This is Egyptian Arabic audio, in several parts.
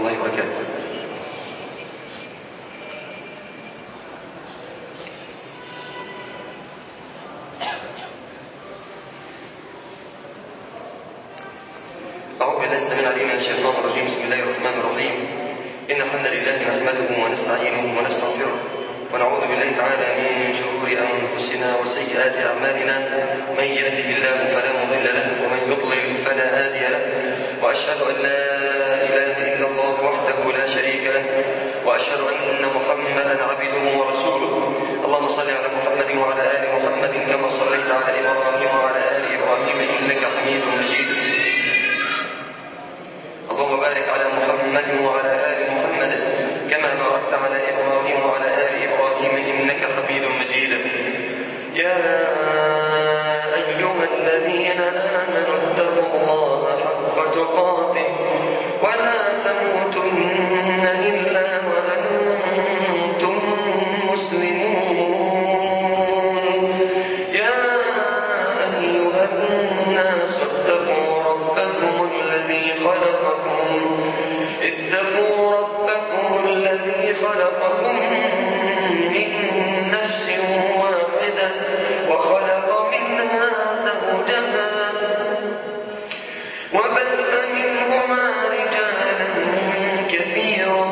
الله وبركاته أعوذ بالله السميع العليم من الشيطان الرجيم بسم الله الرحمن الرحيم إن الحمد لله نحمده ونستعينه ونستغفره ونعوذ بالله تعالى من شرور أنفسنا وسيئات أعمالنا من يهده الله فلا مضل له ومن يضلل فلا هادي له وأشهد أن لا إله إلا الله وحده لا شريك له وأشهد أن محمدا عبده ورسوله اللهم صل على محمد وعلى آل محمد كما صليت على إبراهيم وعلى آل إبراهيم إنك حميد مجيد اللهم بارك على محمد وعلى آل محمد كما باركت على إبراهيم وعلى آل إبراهيم إنك حميد مجيد يا أيها الذين آمنوا اتقوا الله حق تقاته ولا تموتن إلا وأنتم مسلمون يا أيها الناس اتقوا ربكم الذي خلقكم اتقوا ربكم الذي خلقكم من نفس واحدة وخلق منها زوجها وبث منهما رجالا كثيرا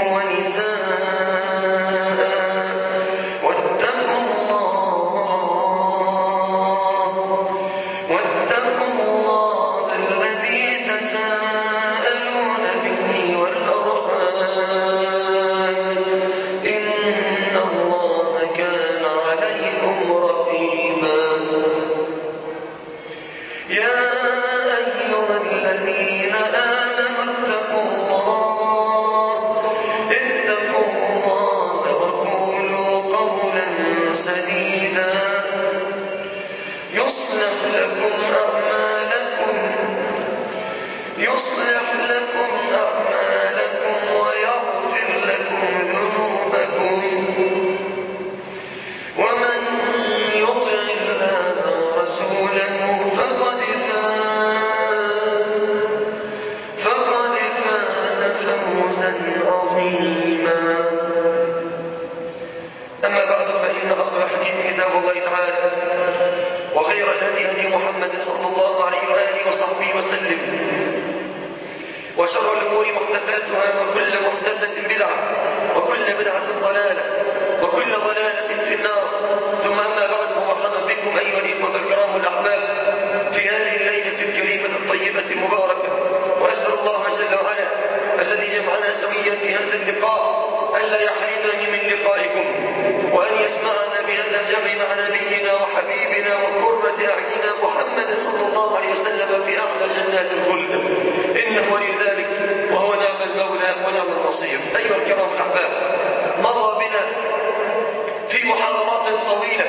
ونساء واتقوا الله واتقوا الله الذي تساءلون به والأرحام إن الله كان عليكم رقيبا يا أيها الذين آمنوا اتقوا الله اتقوا الله وقولوا قولا سديدا يصلح لكم أعمالكم يصلح لكم أعمالكم ويغفر لكم ذنوبكم ومن يطع الله ورسوله فقد فاز فقد فاز فوزا عظيما أما بعد فإن أصل الحديث كتاب الله تعالى وخير الهدي هدي محمد صلى الله عليه وآله وصحبه وسلم وشر الأمور محدثاتها وكل محدثة بدعة وكل بدعة ضلالة وكل ضلالة في النار ثم أما بعد فمرحبا بكم أيها الإخوة الكرام الأحباب في هذه الليلة الكريمة الطيبة المباركة وأسأل الله جل وعلا الذي جمعنا سويا في هذا اللقاء ألا يحرمني من لقائكم وأن يجمعنا بهذا الجمع مع نبينا وحبيبنا وقرة أعيننا محمد صلى الله عليه وسلم في أعلى جنات الخلد إنه ولي ذلك وهو نعم المولى ونعم النصير أيها الكرام الأحباب مضى بنا في محاضرات طويلة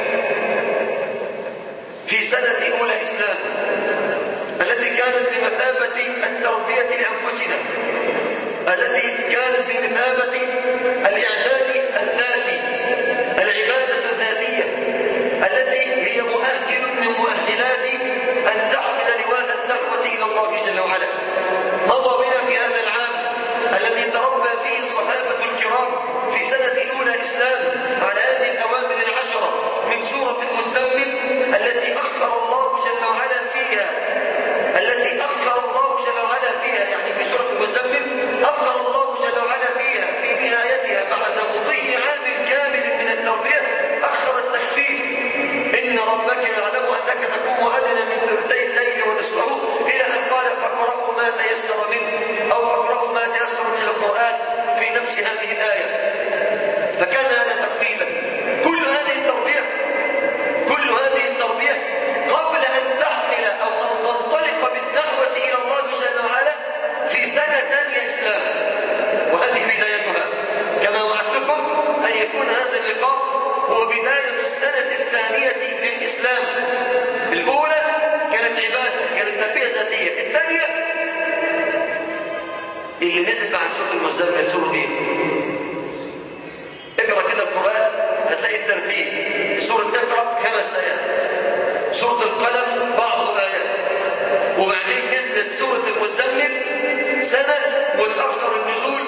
في سنة أولى إسلام التي كانت بمثابة التربية لأنفسنا التي كانت بمثابة الإعداد الذاتي العبادة الذاتية التي هي مؤهل من مؤهلات أن تحمل لواء الدعوة إلى الله جل وعلا مضى بنا في هذا العام الذي تربى فيه الصحابة الكرام في سنة أولى إسلام على هذه الأوامر العشرة من سورة المزمل التي أخبر الله جل وعلا فيها التي أخبر الله جل وعلا فيها يعني في سورة المزمل أخبر الله جل وعلا فيها في نهايتها بعد مضي عام كامل من التربية أخر التخفيف إن ربك يعلم أنك تقوم أدنى من ثلثي الليل ونصفه إلى أن قال فاقرأوا ما تيسر منه أو فاقرأوا ما تيسر من القرآن في نفس هذه الآية فكان هذا تخفيفا كل هذه التربية كل هذه التربية قبل أن تحمل أو أن تنطلق بالدعوة إلى الله جل وعلا في سنة ثانية إسلام وهذه بدايتها كما وعدتكم أن يكون هذا اللقاء هو بداية السنة الثانية للإسلام الأولى كانت عبادة كانت تربية ذاتية الثانية اللي نزل بعد سورة المزمل سورة ايه؟ اقرا كده القرآن هتلاقي الترتيب سورة اقرا خمس آيات سورة القلم بعض آيات وبعدين نزلت سورة المزمل سنة وتأخر النزول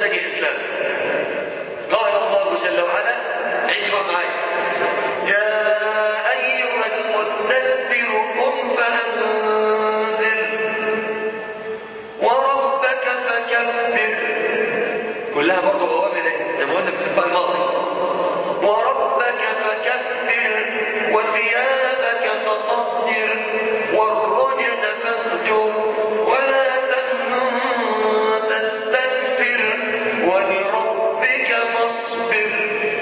منهج الإسلام قال الله جل وعلا عيشوا معايا يا أيها المدثر قم فأنذر وربك فكبر كلها برضه أوامر إيه؟ زي ما قلنا في اللقاء الماضي وربك فكبر وثيابك فطهر والرجز فاهجر ولا تمنن تستكثر ولربك فاصبر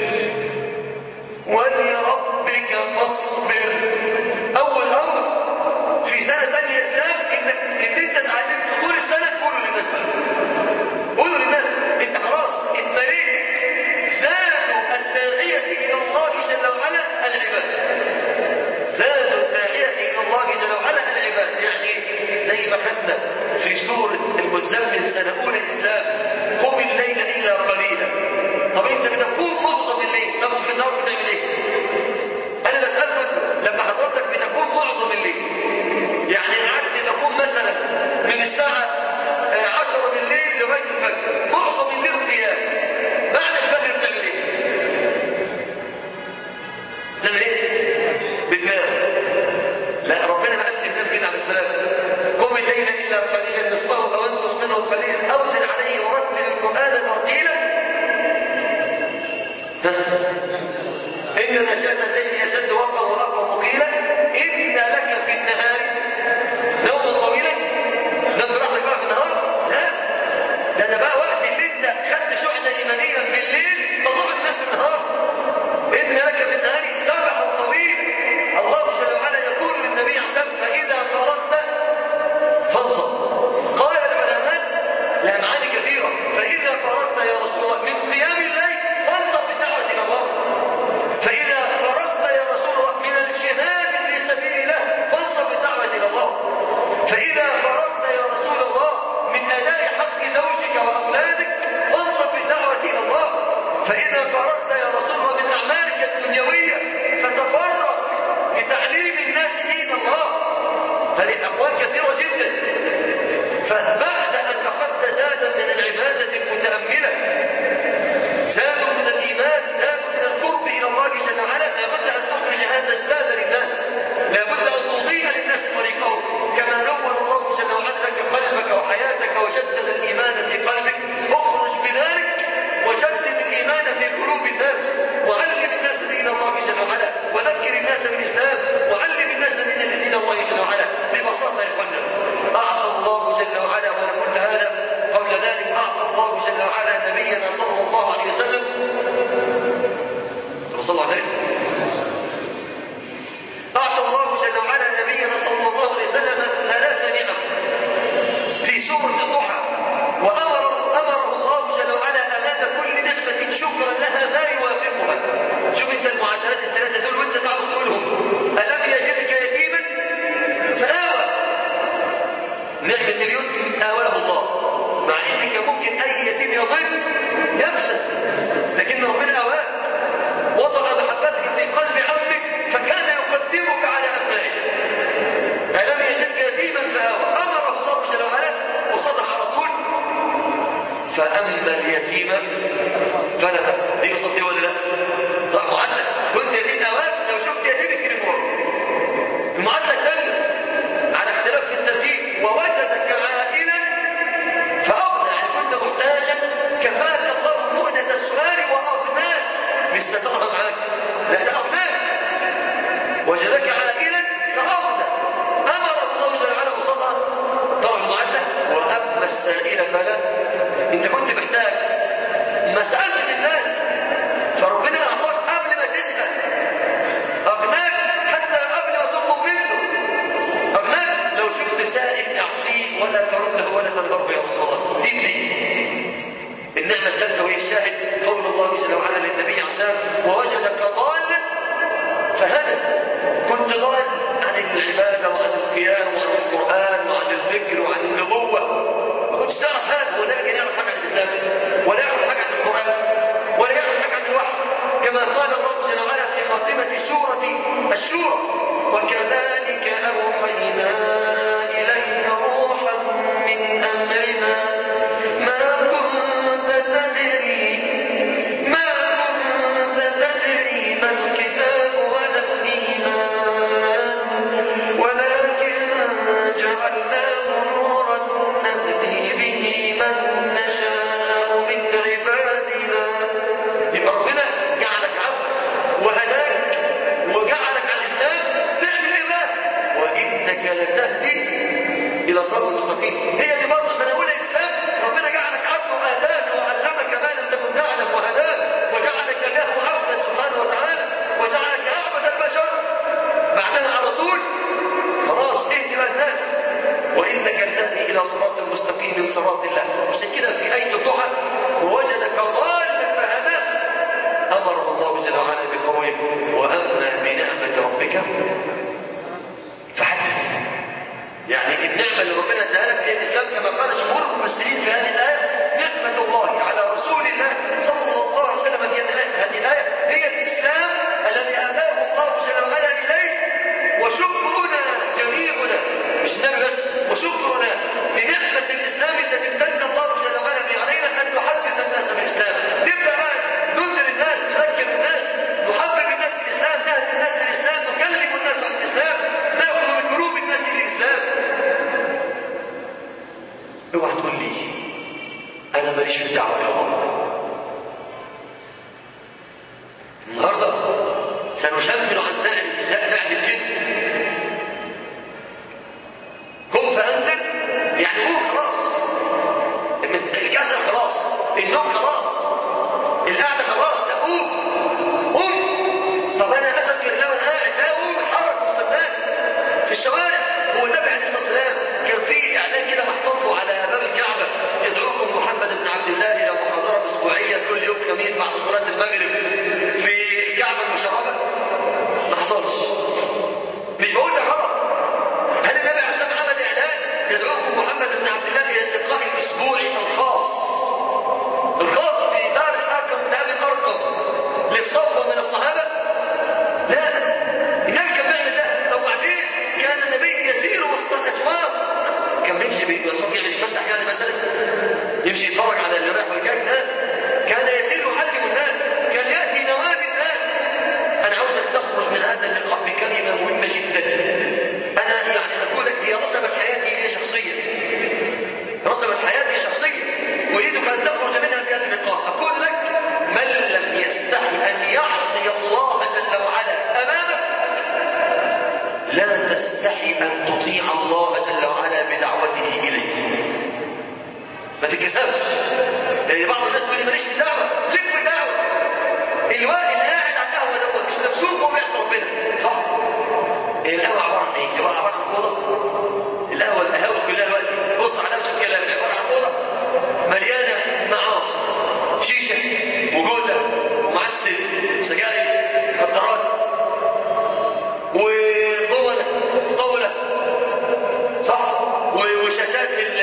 ولربك فاصبر أول أمر في سنة ثانية إسلام إنك إن أنت اتعلمت طول السنة تقوله للناس بقى. قولوا للناس أنت خلاص اتمليت زاد الداعية إلى الله جل وعلا العباد زاد الداعية إلى الله جل وعلا العباد يعني زي ما خدنا في سورة المزمل سنة أولى إسلام قم الليل إلا قليلا طب أنت بتقوم معظم الليل طب في النهار بتعمل إيه؟ أنا بسألك لما حضرتك بتقوم معظم الليل يعني قعدت تقوم مثلا من الساعة آه، 10 بالليل لغاية الفجر معظم الليل قيام بعد الفجر بتعمل ايه؟ بتعمل ايه؟ بتنام لا ربنا ما قالش بتنام كده على السلام قم الليل الا قليلا نصفه او انقص منه قليلا او زد عليه ورتل القران ترتيلا إن نشاة الليل يشد وقتا وأقوى مقيلا إن لك في النهار نوما طويلا نام براحتك بقى في النهار لا ده أنا بقى وقت اللي أنت خدت شحنة إيمانية بالليل تضرب الناس في النهار إن لك في النهار سبحا طويلا الله جل وعلا يقول للنبي عليه الصلاة والسلام فإذا فرغت فانصب قال العلماء لها معاني كثيرة فإذا فرغت يا رسول الله من قيام الليل فانصب بالدعوة إلى الله فإذا فرغت يا رسول الله من الجهاد في سبيل الله فانصب بالدعوة إلى الله فإذا فرغت يا رسول الله من أداء حق زوجك وأولادك فانصب بالدعوة إلى الله فإذا فرغت يا رسول الله من أعمالك الدنيوية فتفرغ لتعليم الناس دين الله هذه أقوال كثيرة جدا فبعد أن أخذت زادا من العبادة المتأملة زاد من الإيمان زاد من القرب إلى الله جل وعلا لابد أن تخرج هذا الزاد للناس لابد أن تضيء للناس طريقهم كما نور الله جل وعلا لك قلبك وحياتك وجدد الإيمان في قلبك اخرج بذلك وجدد الإيمان في قلوب الناس وعلم الناس دين الله جل وعلا وذكر الناس بالإسلام وعلم الناس دين دين الله جل وعلا ببساطة يا إخوانا أعطى الله جل وعلا وأنا قلت هذا قبل ذلك أعطى الله جل وعلا نبينا صلى الله عليه وسلم صلى الله عليه أعطى الله جل وعلا نبينا صلى الله عليه وسلم ثلاث نعم في سورة الضحى وأمر أمره الله جل وعلا أمام كل نعمة شكرا لها ما يوافقها شوف أنت المعادلات الثلاثة دول وأنت تعرف تقولهم ألم يجدك يتيما فآوى نعمة اليد آواه الله مع إن كان ممكن أي يتيم يضل يفسد لكن ربنا آواه وضع محبتك في قلب عمك فكان يقدمك على أبنائك ألم يجدك يتيما فآوى أمره الله جل وعلا وصدق على طول فأما اليتيم فلا تقل دي قصة دي ولا لا؟ صح معدل كنت يتيم أوان لو شفت يتيم اكرمه المعادلة الثانية على اختلاف في الترتيب ووجدك عائلا فأغنى يعني كنت محتاجا كفاك الله مؤنة السؤال وأغناك مش سترها معاك لا ده أغناك وجدك عائلا فأغنى أمر الله جل وعلا وصلى طبعا المعادلة وأما السائل فلا أنت كنت محتاج ما سألتش الناس فربنا أعطاك قبل ما تسأل أغناك حتى قبل ما تطلب منه أغناك لو شفت سائل أعطيه ولا ترده ولا تنضرب يا رسول الله دي دي النعمة الثالثة وهي الشاهد قول الله جل وعلا للنبي عليه الصلاة والسلام ووجدك ضالا فهدى كنت ضال عن العبادة وعن القيام وعن القرآن وعن الذكر وعن النبوة ما كنتش تعرف هذا ولا كان يعرف حاجة عن الإسلام ولا يعرف حاجة عن القرآن ولا يعرف حاجة عن الوحي كما قال الله جل وعلا في خاتمة سورة الشورى وكذلك أوحينا إليك روحا من أمرنا ما كنت الى صراط المستقيم هي دي برضه سنه اولى اسلام ربنا جعلك عبد وهداك وعلمك ما لم تكن تعلم وهداك وجعلك له عبدا سبحانه وتعالى وجعلك اعبد البشر بعدها على طول خلاص اهدي بقى الناس وانك تهدي الى صراط مستقيم من صراط الله عشان كده في ايه الضحى ووجدك ضالا فهداه امر الله جل وعلا بقوله واما بنعمه ربك فحدث يعني النعمه اللي ربنا اداها لك هي الاسلام كما قال جمهور المفسرين في هذه الايه نعمه الله على رسول الله صلى الله عليه وسلم في هذه الآية. هذه الايه هي الاسلام الذي هداه الله جل وعلا اليه وشكرنا جميعنا مش النبي بس وشكرنا لنعمه الاسلام التي امتن الله جل وعلا بها علينا ان نحدث الناس بالاسلام نبدا بقى ننذر الناس نذكر الناس نحبب الناس بالاسلام نهدي الناس للاسلام نكلم الناس عن الاسلام ناخذ من قلوب الناس للاسلام اوعى تقول لي انا ماليش في الدعوه يا الله النهارده سنشمل عن ساعد ساعد الجن قم فانذر يعني قوم خلاص الكسل خلاص النوم خلاص القعده خلاص لا قوم قوم طب انا اذكر لو انا قاعد لا قوم اتحرك وسط الناس في الشوارع هو النبي عليه الصلاه والسلام كان في اعلان كده محطوط له على باب الكعبه يدعوكم محمد بن عبد الله الى محاضره اسبوعيه كل يوم خميس بعد صلاه المغرب في الكعبه المشرفه ما حصلش مش بقول ده غلط هل النبي عليه الصلاه والسلام عمل اعلان يدعوكم محمد بن عبد الله الى اللقاء الاسبوعي الخاص الخاص بدار الارقم بن ابي الارقم للصفوه من الصحابه لا النبي كان بيعمل ده طب وبعدين كان النبي يسير وسط الاسواق كان بيمشي بالاسواق يعمل يتفسح يعني مثلا يمشي يتفرج على اللي رايح والجاي لا كان يسير يعلم الناس كان ياتي نوادي الناس انا عاوزك تخرج من هذا اللقاء بكلمه مهمه جدا انا يعني اقول لك هي رسمت حياتي لي شخصيا رسمت حياتي شخصيا اريدك ان تخرج منها في هذا اللقاء اقول لك من لم يستحي ان يعصي الله جل وعلا امامك لا تستحي ان تطيع الله جل وعلا بدعوته اليك ما تتكسفش لان بعض الناس تقول لي ماليش في دعوه ليك في دعوه الواحد اللي قاعد على القهوه دوت مش مبسوط وهو بيعصي ربنا صح؟ القهوه عباره عن ايه؟ عباره عباره عن اوضه القهوه القهاوي كلها دلوقتي بص على نفس الكلام عباره عن اوضه مليانه معاصي شيشه وجوزه ومعسل وسجاير مخدرات وضمنه طاوله صح و- وشاشات ال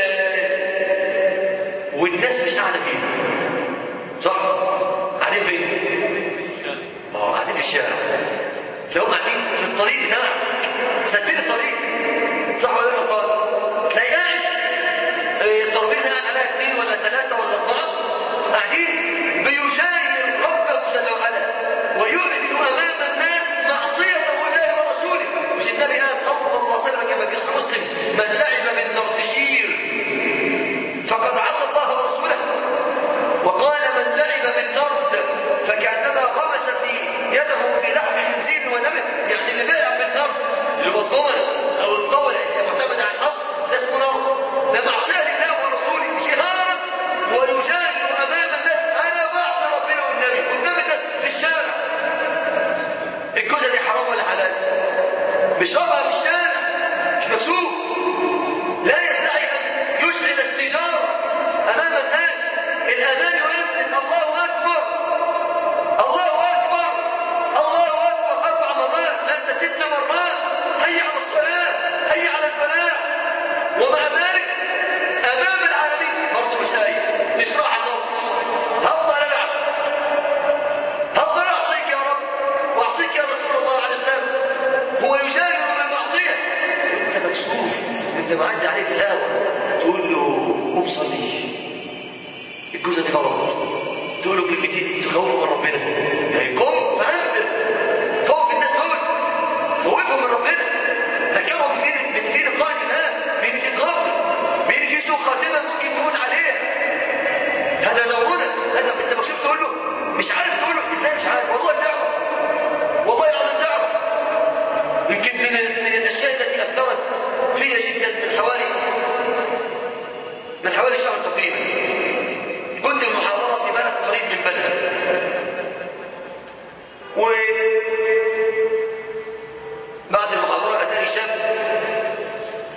والناس مش قاعده فيها صح قاعدين فين اه قاعدين في الشارع تلاقيهم قاعدين في الطريق بتاعك سدين الطريق صح ولا لا غلطان تلاقي قاعد آه، الترابيزه قاعد عليها اثنين ولا ثلاثه ولا اربعه قاعدين بيشاهد ربه جل وعلا ويعلن امام الناس معصيه الله ورسوله مش النبي قال صلى الله عليه وسلم كما في صحيح مسلم من لعب بالنردشير فقد عصى الله ورسوله وقال من لعب بالنرد فكانما غمس في يده في لحم خنزير ودمه يعني اللي بيلعب بالنرد اللي هو الضمن او الطاوله اللي معتمد على النص ده اسمه نرد ده معصيه لله ورسوله شهارا ويجادل امام الناس انا بعصي ربنا والنبي قدام الناس في الشارع الجوزه دي حرام ولا حلال بيشربها في الشارع مش مكسوف لا يستحي ان يشعل السيجاره امام الناس الاذان يؤذن الله اكبر الله اكبر الله اكبر اربع مرات لا ست مرات هيا على الصلاه هيا على الفلاح ومع ذلك امام العالمين برضه مش هاي مش راح صوت هفضل العب هفضل اعصيك يا رب واعصيك يا رسول الله عليه السلام هو يجادل بالمعصيه وانت مكسوف وانت معدي عليه في القهوه تقول له قوم صلي الجوزه دي غلط تقول له كلمتين تخوفه من ربنا يعني قم فانذر خوف الناس دول خوفهم من ربنا ذكرهم في من في لقاء الله بين في قبر بين في سوء خاتمه ممكن تموت عليه هذا دورنا هذا انت مكسوف تقول له مش عارف تقول له ازاي مش عارف والله تعرف والله العظيم تعرف يمكن من من الاشياء التي اثرت فيا جدا من حوالي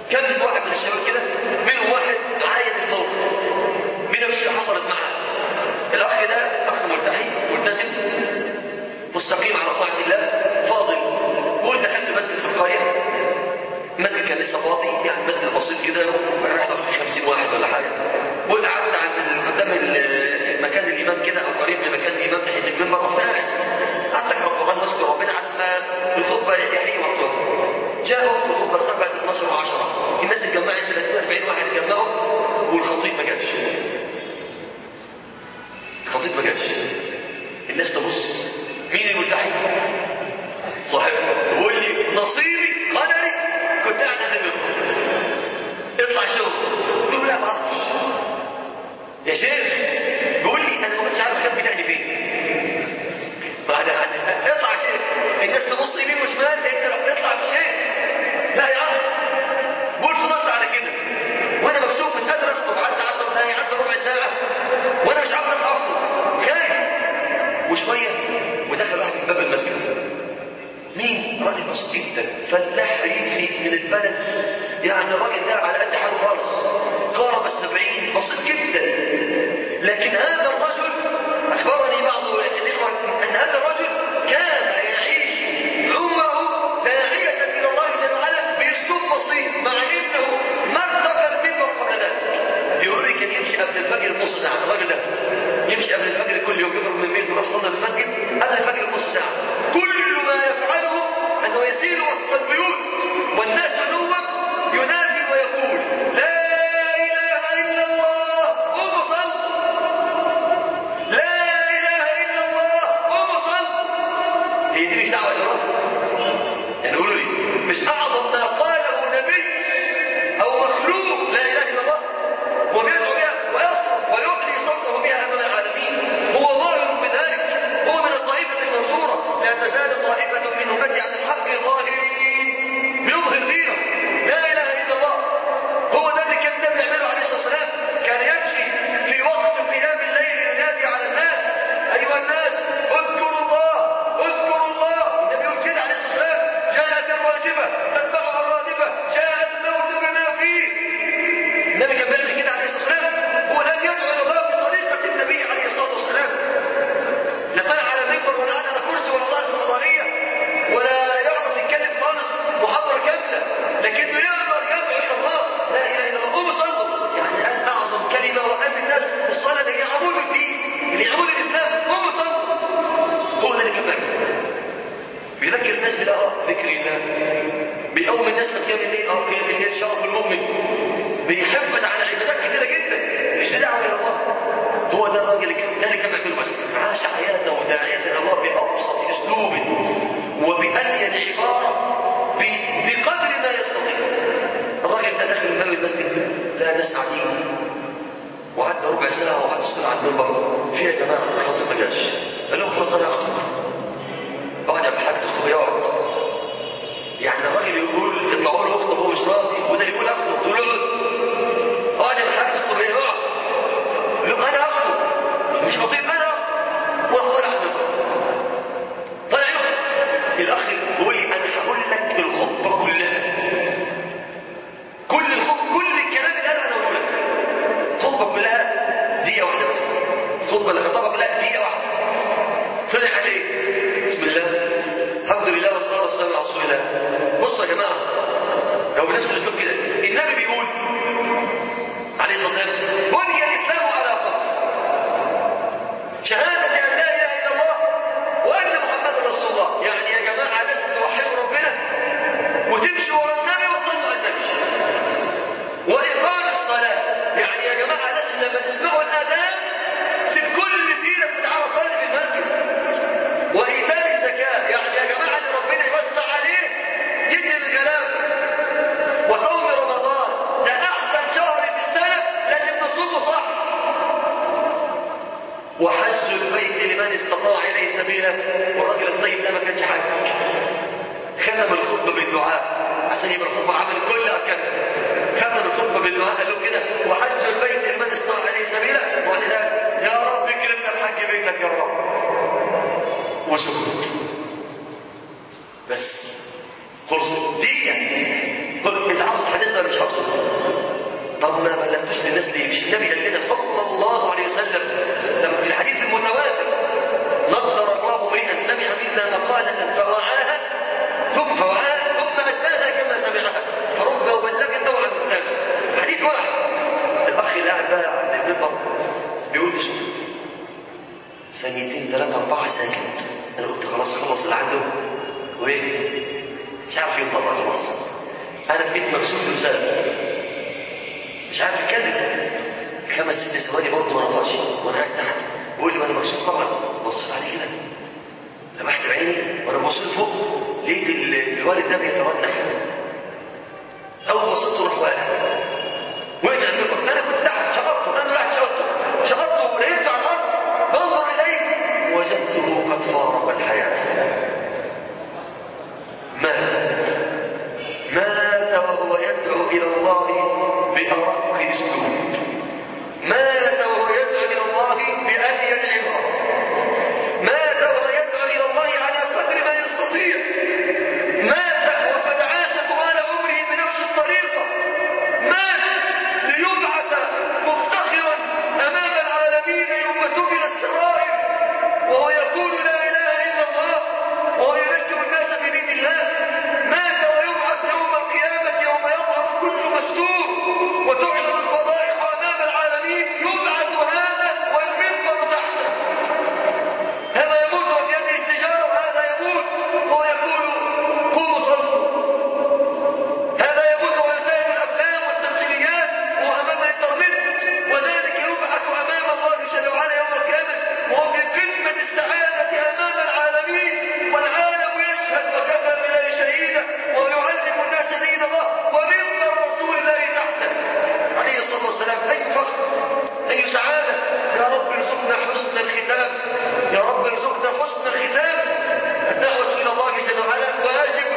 كم من واحد من الشباب كده منهم واحد عايد الموقف من الاشياء حصلت معاه الاخ ده اخ ملتحي ملتزم مستقيم على طاعه الله فاضل قول دخلت مسجد في القريه المسجد كان لسه فاضي يعني مسجد بسيط كده ويحضر فيه 50 واحد ولا حاجه قلت قعدت عند قدام مكان الامام كده او قريب من مكان الامام ناحيه المنبر رحت قاعد قعدت اقرا القران واذكر ربنا على ما الخطبه يحيي وقتها جاءوا الخطبه الساعه بعد 12 و10 الناس اتجمعت 30 40 واحد اتجمعوا والخطيب ما جاش الخطيب ما جاش الناس تبص مين الملتحي صاحبه بيقول لي نصيبي قدري كنت قاعد عند المنبر اطلع شوف قلت له لا ما اعرفش يا شيخ بيقول لي انا ما كنتش عارف كان بتاعي فين بعد اطلع يا شيخ الناس تبص يمين وشمال انت لو اطلع يا شيخ لا يا عم بقول فضلت على كده وانا مكسوف مش قادر اخطب عدى 10 دقايق عدى ربع ساعه وانا مش عارف اخطب خايف وشويه ودخل واحد من باب المسجد مين؟ راجل بسيط جدا فلاح ريفي من البلد يعني الراجل ده على قد حاله خالص قارب السبعين بسيط جدا لكن هذا الرجل أخبرني بعض الإخوة أن هذا الرجل كان يعيش عمره داعية إلى الله جل وعلا بأسلوب بسيط مع أنه ما ارتقى المنبر قبل ذلك يقول لي كان يمشي قبل الفجر نص ساعة الراجل ده يمشي قبل الفجر كل يوم يخرج من البيت ويروح يصلي المسجد قبل الفجر نص ساعة كل ما يفعله أنه يسير وسط البيوت والناس نوم ينادي ويقول لا إله إلا الله قوموا صلوا لا إله إلا الله قوموا صلوا هي دي مش دعوة إلى الله يعني قولوا لي مش أعظم ما قاله نبي أو مخلوق لا إله إلا الله وبيدعو بها ويصرف ويعلي صوته بها أمام العالمين هو ظاهر بذلك هو من الطائفة المنصورة لا تزال طائفة من أمتي عن الحق ظاهرين بيظهر دينه لا إله إلا الله هو ده اللي كان النبي يعمله عليه الصلاة والسلام كان يمشي في وقت قيام الليل ينادي على الناس أيها الناس اذكروا الله اذكروا الله النبي يقول كده عليه الصلاة والسلام جاءت الواجبة تتبعها الرادفة جاء الموت بما فيه النبي كان بيعمل كده عليه الصلاة والسلام هو لم يدعو إلى الله بطريقة النبي عليه الصلاة والسلام لا طلع على المنبر ولا قعد على كرسي ولا ظهر في الفضائية ولا يعرف يتكلم خالص محاضرة كاملة لكنه يقدر يدعو إلى الله لا إله إلا الله قوموا صلوا يعني قال أعظم كلمة وقال للناس الصلاة اللي هي عمود الدين اللي هي عمود الإسلام قوموا صلوا هو ده اللي كان بيعمل بيذكر الناس بلا اه ذكر الله بيقوم الناس لقيام الليل اه قيام الليل شرف المؤمن بيحافظ على عبادات كثيره جدا مش دعوه الى الله هو ده الراجل اللي كان ده اللي كان بيعمله بس عاش حياته داعيه الى الله بابسط اسلوب وبالين عباره ب- بقدر ما يستطيع الراجل ده داخل باب المسجد لا ناس قاعدين وعدى ربع ساعه وقعد يصلي على المنبر في يا جماعه الخطيب ما جاش قال لهم خلاص انا اخطب اقعد يا حاج تخطب يقعد يعني الراجل يقول اطلعوا له اخطب هو مش راضي وده يقول اخطب تقول له اقعد اقعد يا حاج تخطب ايه اقعد له انا اخطب مش خطيب انا اخطب وراح طالع منه طالع يخطب الاخ بيقول لي انا هقول لك الخطبه كلها كل الخطبه كل الكلام اللي انا اقوله لك الخطبه كلها دقيقه واحده بس الخطبه اللي خطبها كلها دقيقه واحده طلع عليه بسم الله الحمد لله والصلاه والسلام على رسول الله بصوا يا جماعه لو بنفس الاسلوب كده النبي بيقول عليه الصلاه والسلام بني الاسلام على خمس شهاده ان لا اله الا الله وان محمدا رسول الله يعني يا جماعه لازم توحدوا ربنا وتمشوا ورا النبي وتصلوا على النبي واقام الصلاه يعني يا جماعه لازم لما تسمعوا الاذان سيب كل اللي في ايدك وتعالى صلي في المسجد وإيتاء الزكاة يعني يا جماعة اللي ربنا يوسع عليه يدي الكلام وصوم رمضان ده أحسن شهر في السنة لازم نصومه صح وحج البيت لمن استطاع إليه سبيلا والراجل الطيب ده ما كانش حاج ختم الخطبة بالدعاء عشان يبقى الخطبة عمل كل أركانها ختم الخطبة بالدعاء قال له كده وحج البيت لمن استطاع إليه سبيلا وقال يا رب اكرمنا بحج بيتك يا رب وسكت بس خلص دقيقة قل انت عاوز الحديث ده مش حاضر نفسه طب ما بلغتوش للناس ليه مش النبي قال لنا صلى الله عليه وسلم لما في الحديث المتواتر نظر الله امرئا سمع منا مقالة فوعاها ثم فوعاها ثم اداها كما سمعها فرب مبلغ توعى من سامع حديث واحد الاخ اللي قاعد بقى عند المنبر بيقول لي اسكت ثانيتين ثلاثة أربعة ساكت أنا قلت خلاص خلص اللي عنده وإيه مش عارف ينطق خلاص أنا بقيت مكسور لسان مش عارف يتكلم خمس ست ثواني برضه ما نطقش وأنا قاعد تحت بيقول لي وأنا مكسور طبعا بصيت عليه كده لمحت بعيني وأنا ببص لفوق لقيت ال- الوالد ده بيترنح أول بصيت له راح واقع وقع على المنبر أنا كنت تحت شقطته أنا راح شقطته شقطته ولقيته على الأرض بنظر إليه وجدته قد فارق الحياة مات مات وهو يدعو إلى الله بأرق أسلوب مات وهو يدعو إلى الله بأهي العبارة مات وهو يدعو إلى الله على قدر ما يستطيع مات وقد عاش طوال عمره بنفس الطريقة مات ليبعث مفتخرا أمام العالمين يوم تبل السرائر وهو يقول لا إله إلا الله وهو يذكر الناس بدين الله مات ويبعث يوم القيامة يوم يظهر كل مستور وتعلن الفضائح أمام العالمين يبعث هذا والمنبر تحته هذا يموت وفي يده السجارة وهذا يموت وهو يقول قوموا صلوا هذا يموت ويسائل الأفلام والتمثيليات وأمام الإنترنت وذلك يبعث أمام الله جل وعلا يوم القيامة وهو في قمة السعادة أمام العالمين والعالم يشهد وكفى بالله شهيدا ويعلم الناس دين الله ومنبر رسول الله تحته عليه الصلاة والسلام أي فخر أي سعادة يا رب ارزقنا حسن الختام يا رب ارزقنا حسن الختام الدعوة إلى الله جل وعلا واجب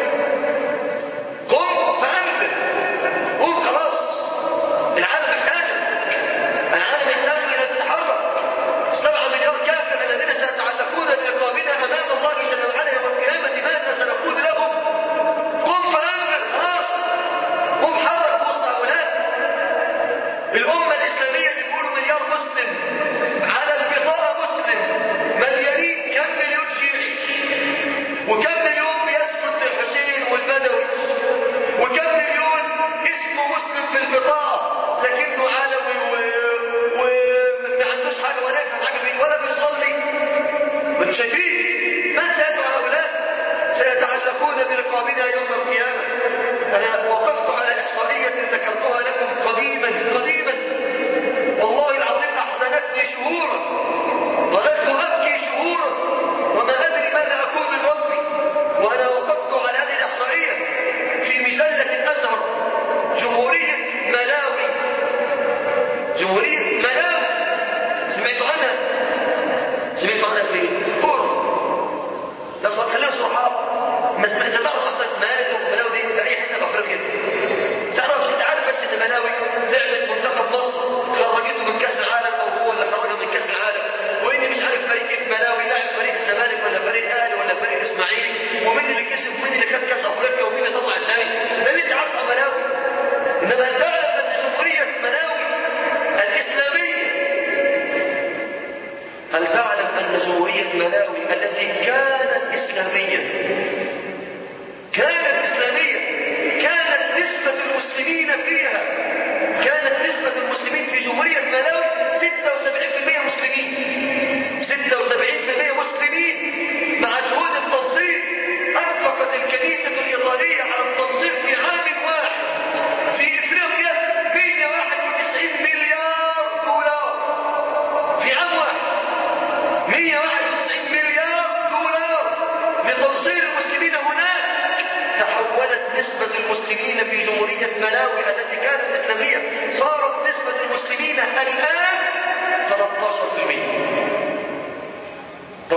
قم فأنذر قم خلاص العالم يحتاج العالم يحتاج إلى تتحرك سبعة مليار كافر الذين سيتعلقون برقابنا أمام الله جل وعلا يوم القيامة ماذا سنقول لهم قم فأنذر خلاص قم حرك وسط هؤلاء الأمة الإسلامية اللي بيقولوا مليار مسلم على البطاقة مسلم مليانين كم مليون شيعي وكم مليون بيسجد للحسين والبدوي وكم مليون اسمه مسلم في البطاقة لكنه علوي و... وما عندوش حاجة ولا يفهم حاجة فيه ولا بيصلي ما انتوا شايفين من سيدعو هؤلاء سيتعلقون برقابنا يوم القيامة أنا وقفت على إحصائية ذكرتها لكم قديما قديما والله العظيم أحزنتني شهورا ظللت أبكي شهورا وما أدري ماذا أكون من ربي وأنا وقفت على هذه الإحصائية في مجلة الأزهر جمهورية ملاوي جمهورية ملاوي سمعتوا عنها سمعتوا عنها في كورة ده صار خلينا صحاب ما سمعت تعرف اصلا مالك وملاوي دي في اي حته في افريقيا تعرف انت عارف بس ان ملاوي لعبت منتخب مصر خرجته من كاس العالم او هو اللي خرجها من كاس العالم واني مش عارف فريق ايه في ملاوي لاعب فريق الزمالك ولا فريق الاهلي ولا فريق الاسماعيلي ومين اللي كسب ومين اللي خد كاس افريقيا ومين اللي طلع الثاني ده اللي انت عارفه عن ملاوي انما هل تعلم ان جمهوريه ملاوي الاسلاميه هل تعلم أن جمهورية ملاوي التي كانت إسلامية كانت إسلامية كانت نسبة المسلمين فيها كانت نسبة المسلمين في جمهورية ملاوي 76% مسلمين 76% مسلمين مع جهود التنصير أنفقت الكنيسة الإيطالية على التنصير في عام واحد في إفريقيا 191 مليار دولار في عام واحد 191 مليار دولار لتنصير المسلمين هناك تحولت نسبة المسلمين في جمهورية ملاوي التي كانت إسلامية صارت نسبة المسلمين الآن 13% 13%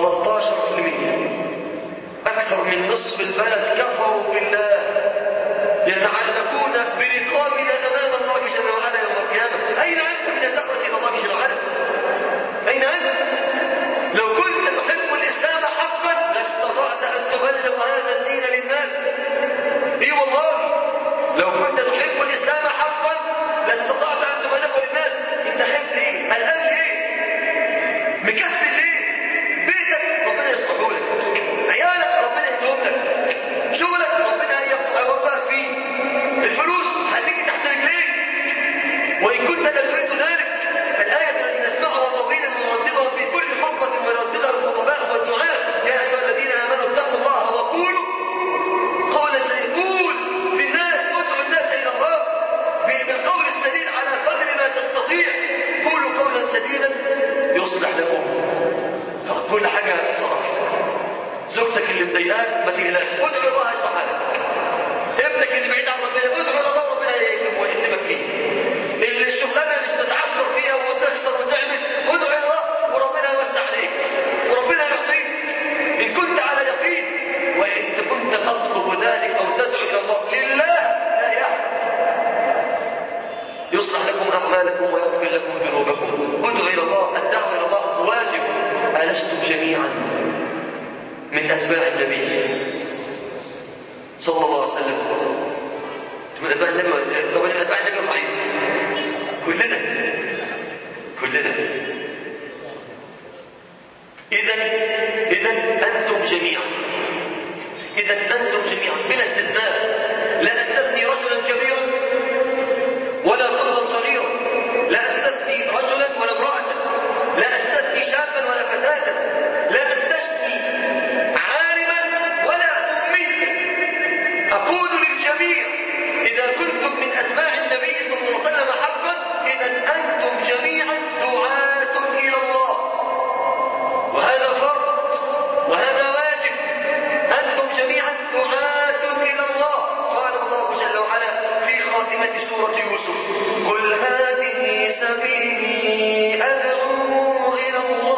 أكثر من نصف البلد كفروا بالله يتعلقون برقابنا أمام الله جل وعلا يوم القيامة أين أنت من الدعوة إلى الله جل وعلا أين أنت لو كنت تحب الإسلام حقا لاستطعت أن تبلغ هذا الدين للناس إي والله لو كنت تحب الاسلام حقا لاستطعت ان تبلغه للناس انت خايف ليه؟ قلقان ليه؟ مكسل ليه؟ بيتك ربنا يصلحه لك عيالك ربنا يهديهم لك شغلك ربنا يوفقك فيه الفلوس هتيجي تحت رجليك وان كنت لا تريد ذلك الايه التي نسمعها طويلا ونرددها في كل خطبه ونرددها الخطباء والدعاء يا ايها الذين امنوا اتقوا الله وقولوا قولا سيقول للناس ادعوا الناس الى الله بالقول السديد على قدر ما تستطيع قولوا قولا سديدا يصلح لكم كل حاجه صراحه زوجتك اللي مضايقاك ما تقلقش ادعو الله يصلحها لك ابنك اللي بعيد عن ربنا ادعو الله ربنا يكرمه ويكرمك فيه اللي الشغلانه اللي بتتعثر فيها وتخسر وتعمل ادعو الله وربنا يوسع عليك وربنا يعطيك ان كنت على يقين وان كنت تطلب ذلك او تدعو الى الله لله لا يحد يصلح لكم اعمالكم ويغفر لكم ذنوبكم ادعو الى الله الدعوه الى الله واجب الستم جميعا من اتباع النبي صلى الله عليه وسلم من اتباع النبي ولا طب من اتباع النبي صحيح كلنا كلنا اذا اذا انتم جميعا اذا انتم جميعا بلا استثناء لا استثني رجلا كبيرا ولا طفلا صغيرا لا استثني رجلا ولا امراه لا استثني شابا ولا فتاه لا استثني عالما ولا اميا اقول للجميع اذا كنتم من اتباع النبي صلى الله عليه وسلم حقا اذا انتم جميعا دعاة الى الله وهذا فرض وهذا واجب انتم جميعا دعاة الى الله قال الله جل وعلا في خاتمة سورة يوسف قل هذه سبيلي ادعو الى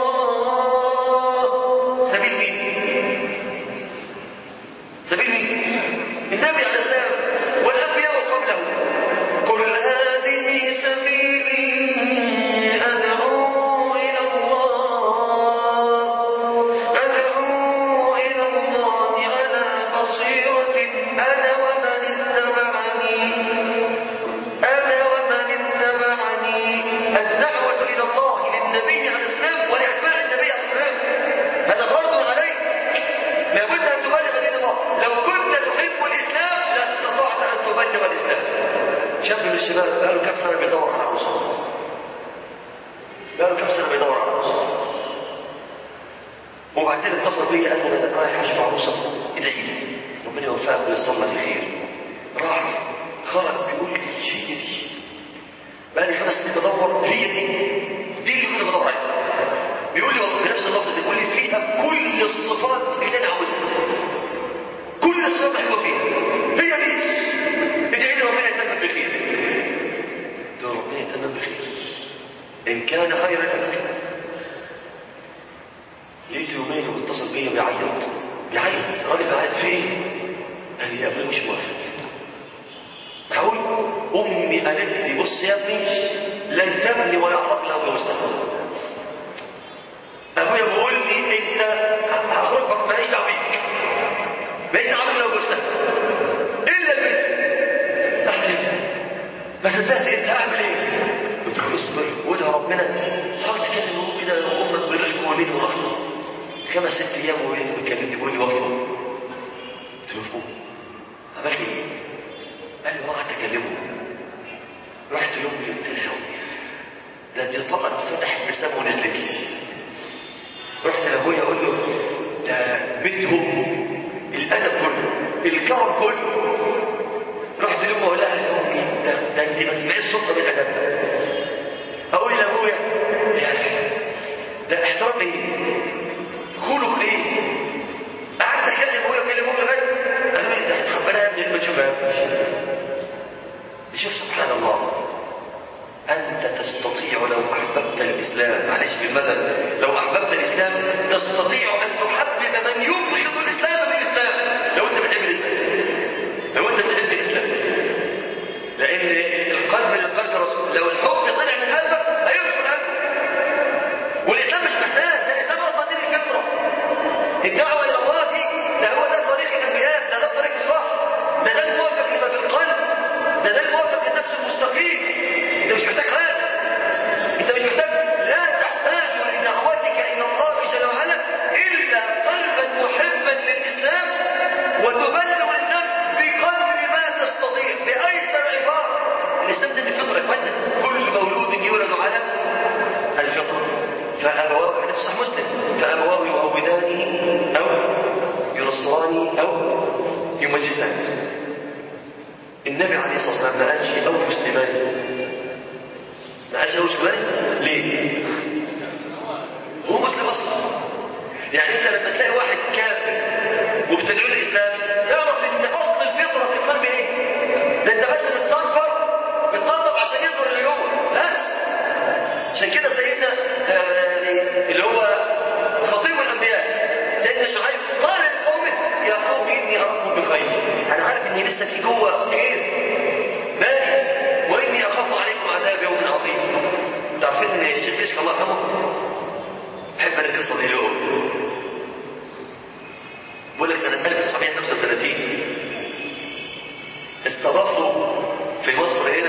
الله سبيل مين سبيل مين النبي عليه السلام والانبياء قبله قل هذه سبيلي ادعو الى الله ادعو الى الله على بصيره انا ومن اتبعني انا ومن اتبعني الدعوه الى الله للنبي عليه السلام ولاتباع النبي عليه السلام هذا فرض عليك لابد ان تبلغ دين الله لو كنت تحب الاسلام لاستطعت ان تبلغ الاسلام شاب من الشباب بقاله كم سنه بيدور على عروسه بقاله كم سنه بيدور على عروسه وبعدين اتصل بي قال لي انا رايح اشوف عروسه ادعي لي ربنا يوفقك ويصلى لي خير راح خرج بيقول لي هي دي بقالي خمس سنين بدور هي دي دي اللي كنت بدور عليها بيقول لي والله بنفس اللفظ ده بيقول لي فيها كل الصفات اللي انا عاوزها كل الصفات حلوه فيها هي دي ادعي لي ربنا يتمم بخير قلت له ربنا يتمم بخير ان كان خيرا لك لقيت يومين واتصل بيا بيعيط بيعيط راجل بيعيط فين؟ قال لي ابويا مش موافق معقول امي قالت لي بص يا ابني لن تبني ولا اعرف له مستقبل ابويا بيقول لي انت هخرج ماليش دعوه بيك ماليش دعوه بيك لو جوزتها الا البنت اعمل ايه؟ ما صدقت انت اعمل ايه؟ قلت له اصبر وادعي ربنا حاول تكلم هو كده امك برزق وليد ورحمه خمس ست ايام وليد بيكلمني بيقول لي وفوا قلت له فوق عملت ايه؟ قال لي رحت اكلمه رحت لامي قلت لها ده دي طلعت فتحت بسام ونزلت لي رحت لابويا اقول له ده بيتهم الادب كله الكرم كله رحت لامي اقول لها يا امي ده, ده انت ما سمعتش صوتها بالادب اقول لابويا يا ده احترام ايه خلق ايه قعدت اكلم ابويا واكلم امي لغايه قالوا لي ده هتخبرها يا ابني ما تشوفهاش شوف سبحان الله أنت تستطيع لو أحببت الإسلام معلش بالمثل لو أحببت الإسلام تستطيع أن تحبب من يبغض الإسلام بالإسلام لو أنت بتحب الإسلام لو أنت بتحب الإسلام لأن القلب للقلب رسول لو الحب طلع من قلبك هيدخل قلبك والإسلام مش محتاج ده الإسلام أصلا دين الفطرة الدعوة إلى الله دي ده هو ده طريق الأنبياء ده ده الطريق الصح ده ده الموافق لما في القلب ده ده الموافق الاسلام ما قالش او مسلمان ما قالش او مسلمان ليه هو مسلم اصلا يعني انت لما تلاقي واحد كافر وبتدعو الاسلام اعرف ان اصل الفطره في القلب ايه ده انت بس بتصنفر بتنظف عشان يظهر اللي جوه بس عشان كده سيدنا آه، اللي هو خطيب الانبياء سيدنا شعيب قال لقومه يا قوم اني اراكم بخير انا عارف ان لسه في جوه خير باقي واني اخاف عليكم عذاب يوم عظيم انتوا عارفين ان الشيخ مشك الله يرحمه بحب انا القصه دي له بقول لك سنه 1935 استضافوا في مصر هنا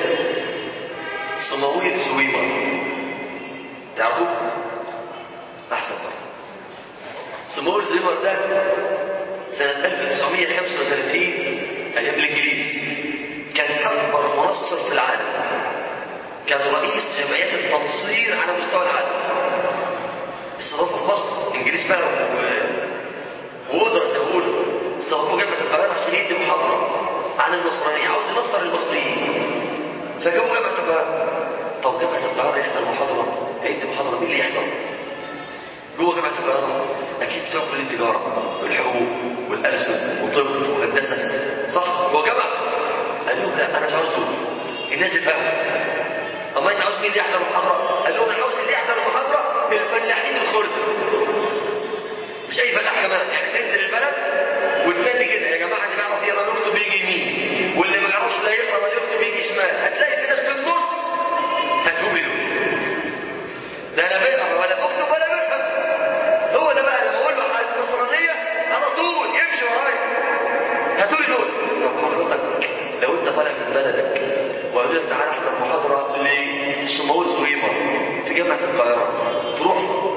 صمويل زويمر تعرفوه؟ احسن برضه صمويل زويمر ده سنة 1935 أيام الإنجليز كان أكبر منصر في العالم كان رئيس جمعية التنصير على مستوى العالم استضافوا في مصر الإنجليز بقى و- وقدرة زي ما بيقولوا استضافوا جامعة القاهرة عشان يدي محاضرة عن النصرانية عاوز ينصر المصريين فجابوا جامعة القاهرة طب جامعة القاهرة يحضر محاضرة هيدي محاضرة مين اللي يحضر؟ جوه جامعة القاهرة أكيد بتوع كلية التجارة والحقوق والألسن وطب وهندسة صح؟ جوه جامعة قال لهم لا أنا مش عاوز دول الناس تفهم أما أنت عاوز مين اللي يحضر المحاضرة؟ قال لهم أنا عاوز اللي يحضر المحاضرة الفلاحين الخرد مش أي فلاح كمان يعني تنزل البلد وتنادي كده يا جماعة اللي بيعرف يقرا ويكتب يجي يمين واللي ما يعرفش لا يقرا ولا يكتب يجي شمال هتلاقي في ناس في النص هتقوم دول ده لا بيقرا ولا بيكتب ولا بيفهم هو ده بقى لما اقول له على النصرانيه على طول يمشي ورايا هاتولي دول طب حضرتك لو انت طالع من بلدك وقالوا لك تعالى احضر محاضره لصمود زهيمه في جامعه القاهره تروح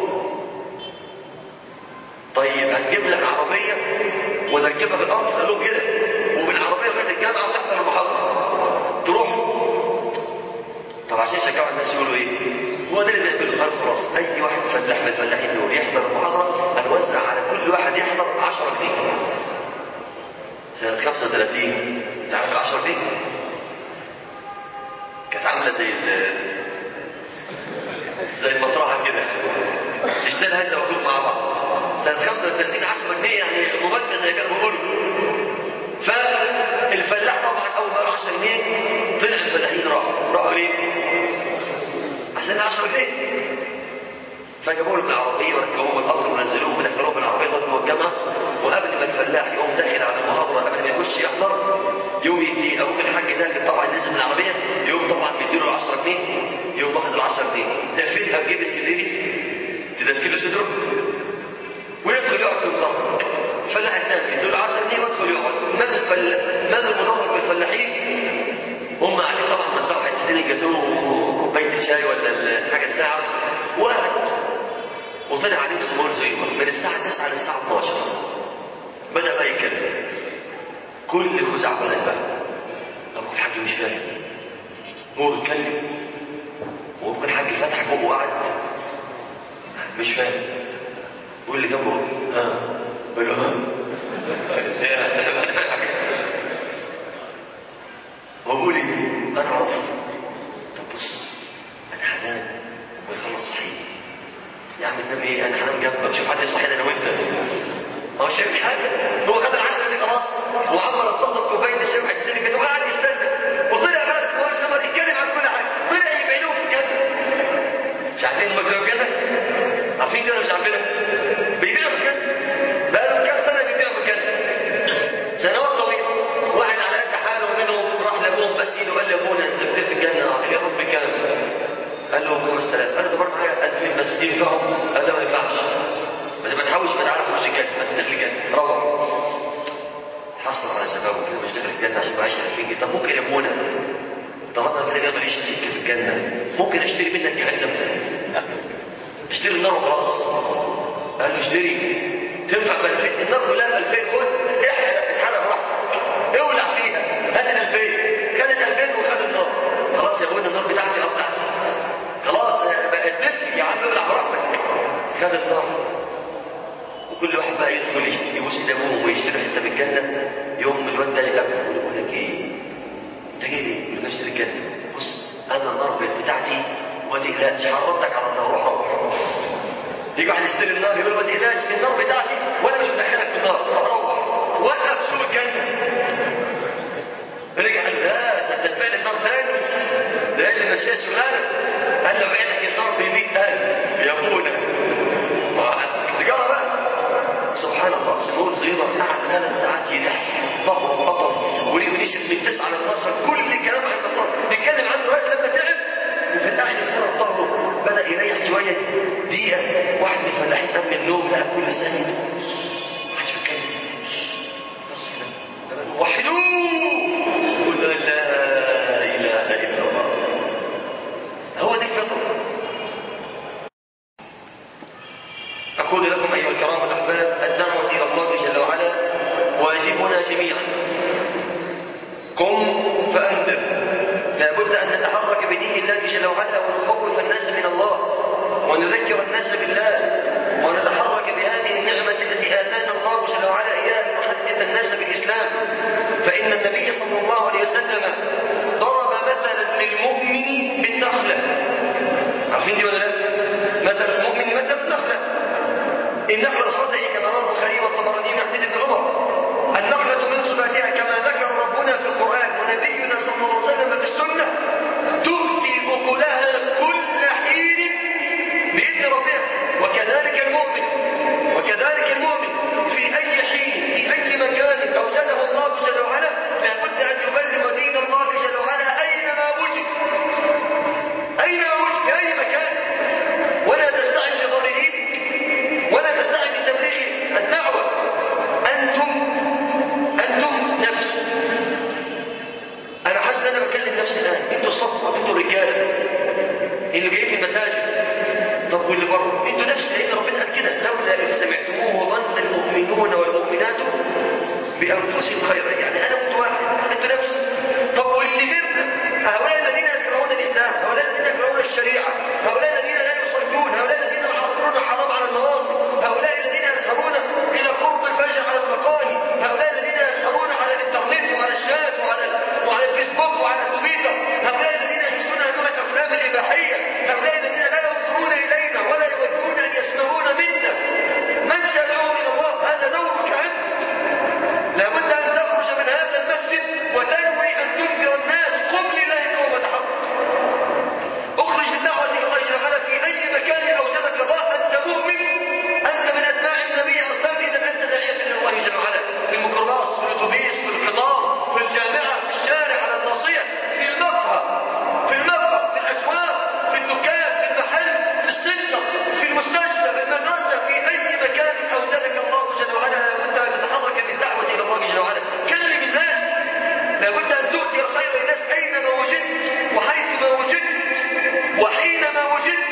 طيب هتجيب لك عربيه ونركبها بالقطر قال لهم كده وبالعربيه لغايه الجامعه وتحضر المحاضره تروح طب عشان يشجعوا الناس يقولوا ايه؟ هو ده اللي بيعمله قال خلاص اي واحد فلاح من الفلاحين دول يحضر المحاضره هنوزع على كل واحد يحضر 10 جنيه. سنه 35 تعرف ال 10 جنيه؟ كانت عامله زي ال زي المطرحه كده تشتريها انت واخوك مع بعض. سنه 35 10 جنيه يعني مبدل زي كانوا بيقولوا. فالفلاح طبعا اول ما قالوا 10 جنيه طلع الفلاحين راحوا راحوا ليه؟ عشان 10 جنيه فجابوا له بالعربيه وركبوه بالقطر ونزلوه ودخلوه بالعربيه لغايه جوه الجامعه وقبل ما الفلاح يقوم داخل على المحاضره قبل ما يخش يحضر يقوم يدي ابوك الحاج داخل طبعا نزل من العربيه يقوم طبعا بيديله ال 10 جنيه يقوم واخد ال 10 جنيه دافنها في جيب السريري تدفي له صدره ويدخل يقعد في المدرج الفلاح الثاني يديله 10 جنيه ويدخل يقعد ماذا الفل... ماذا المدرج بالفلاحين هم قاعدين طبعا مساوا حتتين الجاتوه وكوبايه الشاي ولا الحاجه الساعه وقعد وطلع عليهم سمول زيمر من الساعه 9 للساعه 12 بدا بقى يتكلم كل خزعبلات بقى ابوك الحاج مش فاهم هو بيتكلم وابوك الحاج فتح بقه وقعد مش فاهم يقول اللي جنبه ها قال له ها هو بيقول ايه انا اعرفه طب بص انا هنام ويخلص صحيح يا عم تنام ايه انا هنام جنبك شوف حد يصحيني انا وانت هو مش شايف حاجه هو خد العشرة دي خلاص وعمل اتصل كوبايه الشاي وحد تاني كده وقعد يستنى وطلع بس هو سمر يتكلم عن كل حاجه طلع يبيعوه في الجنه مش عارفين هم بيبيعوا الجنه عارفين كده مش عارفينها بيبيعوا في الجنه بقالهم كام سنه بيبيعوا في الجنه سنوات طويله واحد على قد حاله منهم راح لابوهم مسكين وقال لابونا انت بتبيع في الجنه يا رب كام قال له 5000 قال له طب انا معايا 2000 بس ينفعهم قال له ما ينفعش ما تبقى تحوش ما تعرف تخش الجنه ما تدخل الجنه روح حصل على سبابه كده مش داخل الجنه عشان معيش 2000 جنيه طب ممكن يا ابونا طالما كده جاب لي سكه في الجنه ممكن اشتري منك جهنم اشتري النار وخلاص قال له اشتري تنفع ب 2000 النار كلها ب 2000 خد احرق اتحرق براحتك اولع فيها هات ال 2000 خدت 2000 وخد النار خلاص يا ابونا النار بتاعتي اه بتاعتي خلاص بقت بنتي يا عم اولع براحتك خد النار وكل واحد بقى يدخل يشتري يبوس ايد ابوه ويشتري حته من الجنه يوم الواد ده يقابله يقول لك ايه انت جاي ليه؟ يقول له اشتري الجنه بص انا النار بتاعتي وما تقلقش حرمتك على النار روح روح يجي واحد يشتري النار يقول له ما تقلقش النار بتاعتي وانا مش مدخلك في النار روح روح وقف سوق الجنه رجع قال لا ده انت تبيع لي النار تاني ده اللي مشاه شغلانه قال له بيع لك النار ب 100000 يا ابونا تجاره بقى سبحان الله سمول صغيرة قعد ثلاث ساعات يلح ظهره وقطر وليه نشف من 9 ل 12 كل كلام عن المسار نتكلم عنه لغايه لما تعب وفي الاخر سنه ظهره بدا يريح شويه دقيقه واحد من الفلاحين قام من النوم لقى كل ثانيه محدش بيتكلم بص كده وحدوه قل لا اله الا الله هو دي الفطره أقول لكم أيها الكرام الأحباب الدعوة إلى الله جل وعلا واجبنا جميعا قم فأنذر لا بد أن نتحرك بدين الله جل وعلا ونخوف الناس من الله ونذكر الناس بالله ونتحرك بهذه النعمة التي آتانا الله جل وعلا إياها لنحدث الناس بالإسلام فإن النبي صلى الله عليه وسلم ضرب مثلا للمؤمن بالنخلة عارفين دي ولا لا؟ مثل المؤمن مثل النخلة النخلة صدعي كما رواه البخاري والطبراني من حديث ابن عمر النخلة من صفاتها كما ذكر ربنا في القرآن ونبينا صلى الله عليه وسلم في السنة تؤتي أكلها كل حين بإذن ربها وكذلك المؤمن وكذلك المؤمن في أي حين في أي مكان أوجده الله جل وعلا لابد أن يبلغ دين الله جل وعلا أينما وجد أينما وجد في أي مكان ولا تستعن بضررين ولا تستعن بتبليغ الدعوة أنتم أنتم نفس أنا حاسس إن أنا بكلم نفسي الآن أنتوا الصفوة أنتوا الرجالة اللي جايين المساجد طب واللي بره أنتوا نفس لأن ربنا قال كده لولا إذ سمعتموه ظن المؤمنون والمؤمنات بأنفسهم خيرا يعني أنا كنت واحد أنتوا نفس طب واللي غيرنا هؤلاء الذين يكرهون الإسلام هؤلاء الذين يكرهون الشريعة هؤلاء الذين لا يصلون هؤلاء الذين يحرمون حرام على النواصي هؤلاء الذين يسهرون إلى قرب الفجر على المقاهي هؤلاء الذين يسهرون على الإنترنت وعلى الشات وعلى وعلى الفيسبوك وعلى التويتر هؤلاء الذين يعيشون نوع الأفلام الإباحية هؤلاء الذين لا ينظرون إلينا ولا يودون أن يسمعون منا من سألهم إلى الله هذا دورك أنت لابد أن تخرج من هذا المسجد وتنوي أن تنذر الناس قم لله قوم حق اخرج الدعوة إلى الله جل وعلا في أي مكان أوجدك الله أنت مؤمن أنت من أتباع النبي صلى الله عليه وسلم إذا أنت داعية إلى الله جل وعلا في الميكروباص في الأتوبيس في القطار في الجامعة في الشارع على الناصية في المقهى في المقهى في الأسواق في الدكان في المحل في السنتر في المستشفى في المدرسة في أي مكان أوجدك الله جل وعلا لابد أن تتحرك بالدعوة إلى الله جل وعلا كلم الناس لابد أن تؤتي الخير للناس أينما وجدت وحيثما وجدت وحينما وجدت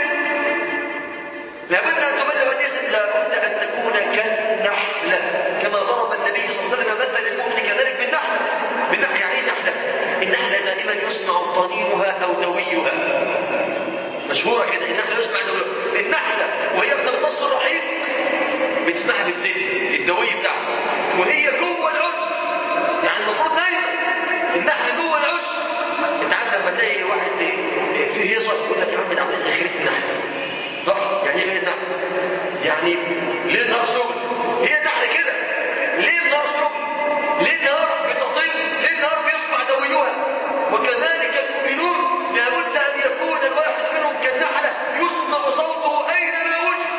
لابد أن تبلغ الناس لابد أن تكون كالنحلة كما ضرب النبي صلى الله عليه وسلم مثل المؤمن كذلك بالنحلة بالنحلة يعني ايه نحلة النحلة دائما يسمع طنينها أو دويها مشهورة كده النحلة يسمع دويها النحلة وهي بتمتص الرحيق بتسمعها بالزيت الدوي بتاعها وهي جوه العش يعني المفروض نايمة النحلة جوه العش انت عارف لما تلاقي واحد في هيصة يقول لك يا عم ده عامل زي خريطة النحلة صح؟ يعني ايه النحل؟ يعني ليه النار شغل؟ هي النحل كده ليه النار شغل؟ ليه النار بتطيب؟ ليه النار بيصبح دويها؟ وكذلك المؤمنون لابد ان يكون الواحد منهم كالنحله يسمع صوته اينما وجد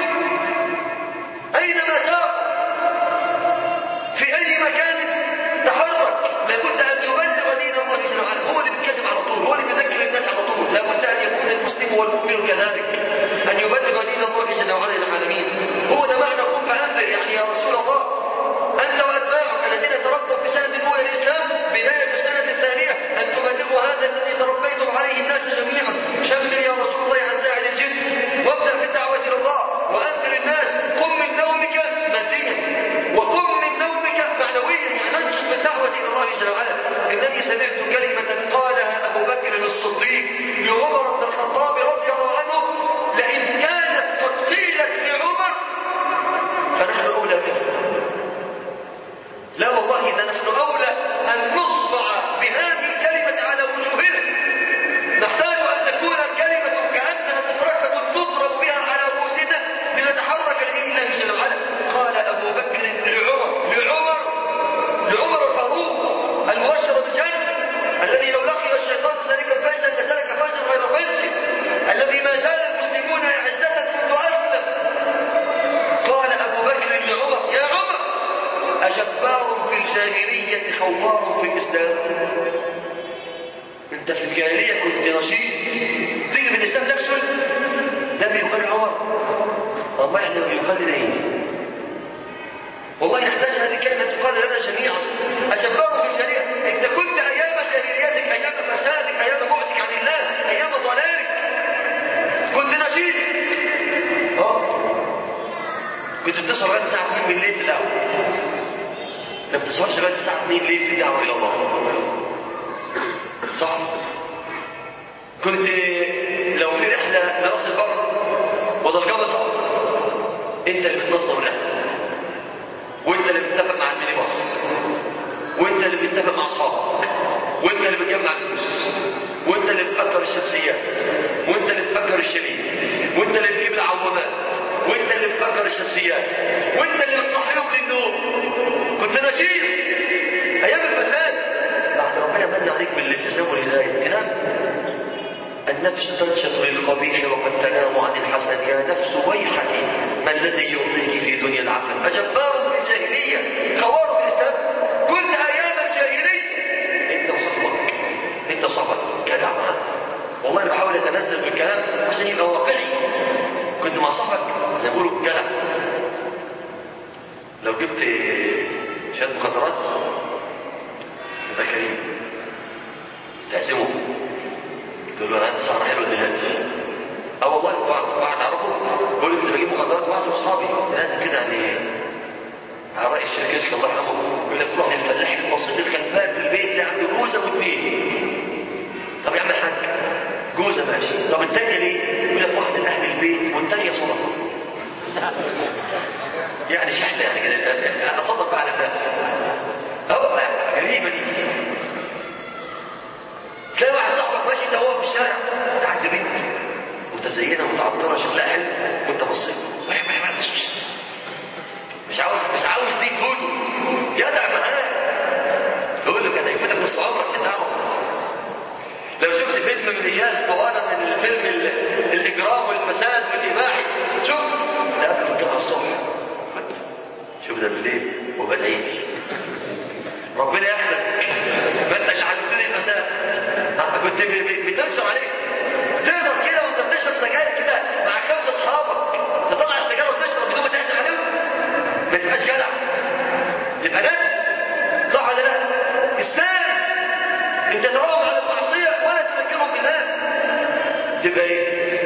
اينما سار في اي مكان تحرك لابد ان يبلغ دين الله جل وعلا هو اللي بيتكلم على طول هو اللي بيذكر الناس على طول لابد ان يكون المسلم والمؤمن كذلك ان يبلغ دين الله جل وعلا للعالمين هو ده معنى قم فانذر يعني يا رسول الله انت واتباعك الذين تربوا في سنه الاولى الاسلام بدايه السنه الثانيه ان تبلغوا هذا الذي تربيتم عليه الناس جميعا شمل يا رسول الله عن ساعد الجد رأي الشيطان سلك فجا لسلك فجا غير فج الذي ما زال المسلمون أعزة منذ أسلم قال أبو بكر لعمر يا عمر أجبار في الجاهلية خوار في الإسلام انت في الجاهلية كنت نشيط تيجي في الإسلام تفشل ده بيقال عمر والله احنا بيقال ايه والله نحتاج هذه الكلمة تقال لنا جميعا أجبار في الجاهلية انت كنت أيام جاهليتك أيام فسادك أيام بعدك عن الله أيام ضلالك كنت نشيط اه كنت بتصحى لغاية الساعة 2 بالليل في القهوة ما بتصحاش لغاية الساعة 2 بالليل في الدعوة إلى الله صح كنت لو في رحلة لراس البر وضرجها صعب انت اللي بتنظم الرحلة وانت اللي بتتفق مع الميني باص وانت اللي بتتفق مع اصحابك وانت اللي بتجمع الفلوس وانت اللي بتأجر الشمسيات وانت اللي بتأجر الشبيه وانت اللي بتجيب العوامات وانت اللي بتأجر الشمسيات وانت اللي بتصحيهم للنوم كنت نشيط ايام الفساد بعد ربنا من عليك بالالتزام والهدايه تنام النفس تنشط للقبيح وقد تنام عن الحسن يا نفس ويحك ما الذي يعطيك في دنيا العفن أجبار في الجاهلية خوار في الإسلام كل أيام الجاهلية أنت وصحبك أنت وصحبك جدع معاه والله أنا بحاول أتنزل بالكلام عشان يبقى واقعي كنت مع صاحبك زي ما بيقولوا جدع لو جبت شوية مخدرات تبقى كريم تعزمه تقول له انا عندي سهره حلوه دلوقتي اه والله واحد واحد اعرفه بيقول لي كنت بجيب مخدرات واعزم اصحابي لازم كده يعني على راي الشيخ كشك الله يرحمه يقول لك تروح للفلاح البسيط الغلبان في البيت اللي عنده جوزه واثنين طب يا عم الحاج جوزه ماشي طب الثانيه ليه؟ يقول لك واحده لاهل البيت والثانيه صدقه يعني شحنه يعني كده اصدق بقى على الناس اه غريبه دي تلاقي واحد صاحبك ماشي انت هو في الشارع تحت بنت متزينه متعطره شكلها حلو وانت بصيت مش عاوز مش عاوز دي تفوته جدع معاه تقول له كان هيفوتك نص عمرك تعرف لو شفت فيلم من اياس طوالة من الفيلم ال- الاجرام والفساد والاباحي شفت لا في الجامعه الصبح فت. شوف ده بالليل وبدعي لي ربنا ياخدك ما انت اللي علمتني الفساد كنت ب- ب- بتنشر عليك تقدر كده وانت بتشرب سجاير كده مع خمسه اصحابك تطلع السجاير وتشرب بدون ما تحزن عليهم ما تبقاش جدع تبقى جدع صح ولا لا؟ استاذ انت تراهم على المعصيه ولا تذكرهم بالله تبقى ايه؟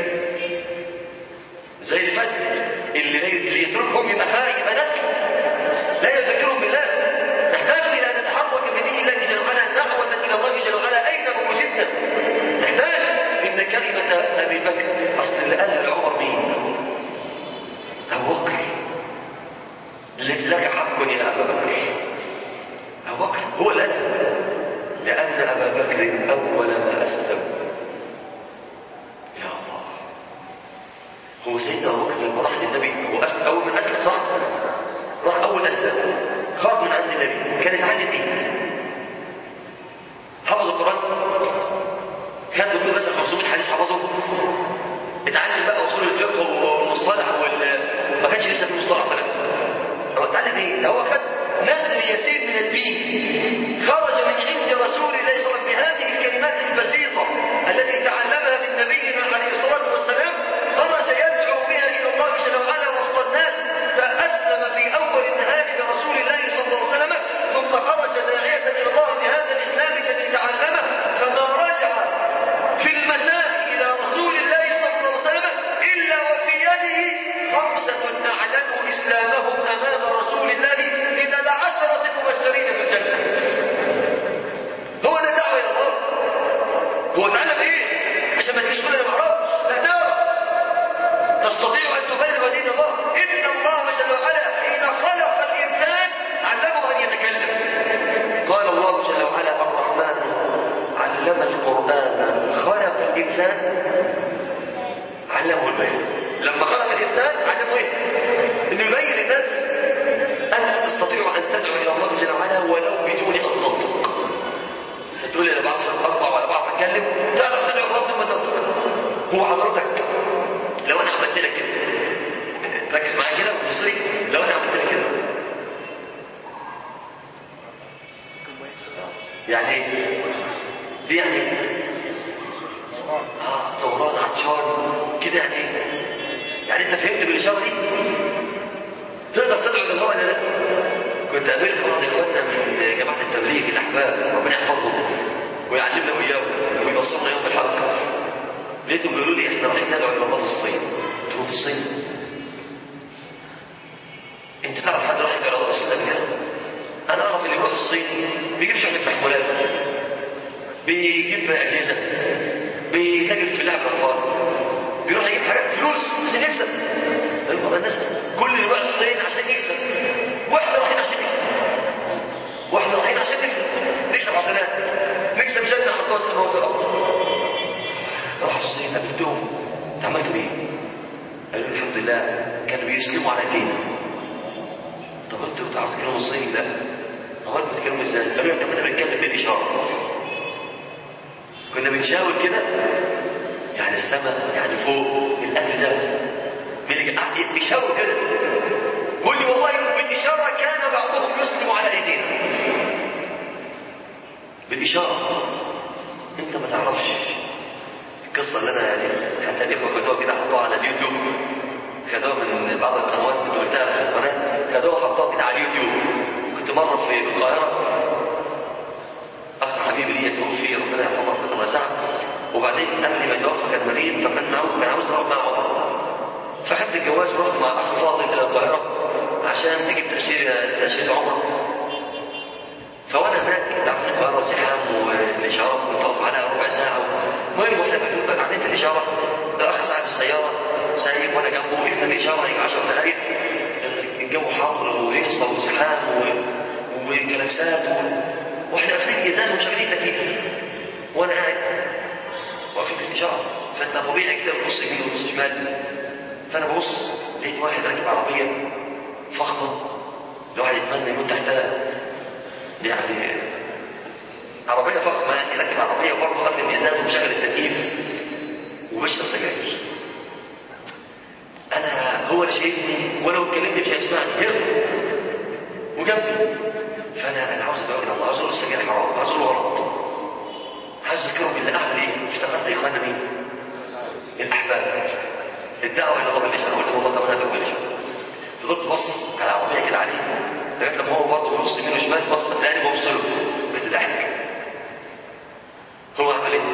زي اللي فات اللي اللي يتركهم يبقى خايف يبقى نسل لا يذكرهم بالله نحتاج الى ان نتحرك بدين الله جل وعلا دعوه الى الله جل وعلا اين هو جدا نحتاج ان كلمه ابي بكر اصل اللي قالها لعمر مين؟ ابو بكر لك حق يا ابا بكر ابو بكر هو اللي قالها لان ابا بكر اول ما اسلم يا الله هو سيدنا ابو بكر لما راح للنبي هو أسلم اول من اسلم صح؟ راح اول اسلم خرج من عند النبي كان يتعلم ايه؟ حفظ القران خد كل مثلا 500 حديث حفظه اتعلم بقى اصول الفقه والمصطلح وال ما كانش لسه في مصطلح طلع هو اتعلم ايه؟ ده هو خد نسل يسير من الدين خرج من عند رسول الله صلى الله عليه وسلم بهذه الكلمات البسيطه التي تعلمها من نبينا عليه الصلاه والسلام خرج يدعو بها الى الله جل وعلا وسط الناس فاسلم في اول النهار برسول الله صلى الله عليه وسلم ثم خرج داعيه الى الله بهذا الاسلام الذي تعلمه فما رجع في المساء الى رسول الله صلى الله عليه وسلم الا وفي يده خمسه اعلنوا اسلامهم امام رسول الله من العشره المبشرين في الجنه هو ده دعوه الى الله هو اتعلم ايه عشان ما تجيش تقول انا ما اعرفش لا تعرف تستطيع ان تبلغ دين الله ان الله جل وعلا حين خلق الانسان علمه ان يتكلم قال الله جل وعلا الرحمن علم القران خلق الانسان علمه البيان لما خلق الانسان علمه ايه انه يبين للناس انت تستطيع ان تدعو الى الله جل وعلا ولو بدون ان تنطق تقول لي انا بعرف اطلع ولا بعرف اتكلم تعرف تدعو الله ثم تطلع هو حضرتك لو انا عملت لك كده ركز معايا كده وبصري لو انا عملت لك كده يعني ايه؟ دي يعني ايه؟ اه ثوران عطشان كده يعني ايه؟ يعني انت فهمت بالاشاره دي؟ تقدر تدعو الى الله ولا لا؟ كنت قابلت بعض اخواننا من جماعه التبليغ الاحباب ربنا يحفظهم ويعلمنا واياهم ويبصرنا يوم الحق لقيتهم بيقولوا لي احنا رايحين ندعو الى الله في الصين قلت لهم في الصين انت تعرف حد راح يدعو الى الله في الصين قبل كده؟ انا اعرف اللي يروح الصين بيجيب شحنه محمولات بيجيب اجهزه بيتاجر في لعب الاطفال بيروح يجيب حاجات فلوس عشان يكسب المرة الناس كل اللي راح الصين عشان يكسب واحنا رايحين عشان نكسب واحنا رايحين عشان نكسب نكسب حسنات نكسب جنه حطوها السماوات والارض راحوا الصين قابلتهم انت عملتوا ايه؟ قالوا لي الحمد لله كانوا بيسلموا على ايدينا طب انتوا بتعرفوا تتكلموا الصيني؟ لا امال بتتكلموا ازاي؟ قالوا لي احنا كنا بنتكلم بالاشاره كنا بنشاور كده يعني السماء يعني فوق الاكل ده من بيشاور كده قول لي والله بالاشاره كان بعضهم يسلم على ايدينا بالاشاره انت ما تعرفش القصه اللي انا يعني حتى الاخوه خدوها كده حطوها على اليوتيوب خدوها من بعض القنوات كنت قلتها في القناه خدوها حطوها كده على اليوتيوب كنت مره في القاهره اخ حبيبي ليا توفي ربنا يرحمه رحمه واسعه وبعدين قبل ما يتوفى كان مريض فكان عاوز كان عاوز نروح معه عمره فخدت الجواز ورحت مع اخ فاضل الى القاهره عشان نجيب تاشيره تاشيره عمره فوانا هناك تعرف القاهره زحام والاشاره بتقف عليها ربع ساعه المهم واحنا قاعدين في الاشاره الاخ صاحب السياره سايق وانا جنبه وقفنا في الاشاره يجي 10 دقائق الجو حر وهيصه وزحام وكلاكسات واحنا قافلين الازاز ومشغلين تكييف وانا قاعد واقفين في الاشاره فانت طبيعي كده بتبص يمين وتبص شمال فانا ببص لقيت واحد راكب عربيه فخمه الواحد يتمنى يموت تحتها يعني عربيه فخمه يعني راكب عربيه وبرضه قافل الازاز ومشغل التكييف وبيشرب سجاير انا هو اللي شايفني ولو اتكلمت مش هيسمعني يصل وجنبي فانا انا عاوز ادعو الى الله عاوز اقول السجاير حرام عاوز اقول غلط عايز اذكرهم بالله اعمل ايه افتكرت يا اخوانا مين الاحباب الدعوه الى الله باللسان قلت والله طب انا ادعو باللسان فضلت بص على العربيه كده عليه لغايه لما هو برضه بيبص يمين وشمال بص تاني ببص له بتضحك هو عمل ايه؟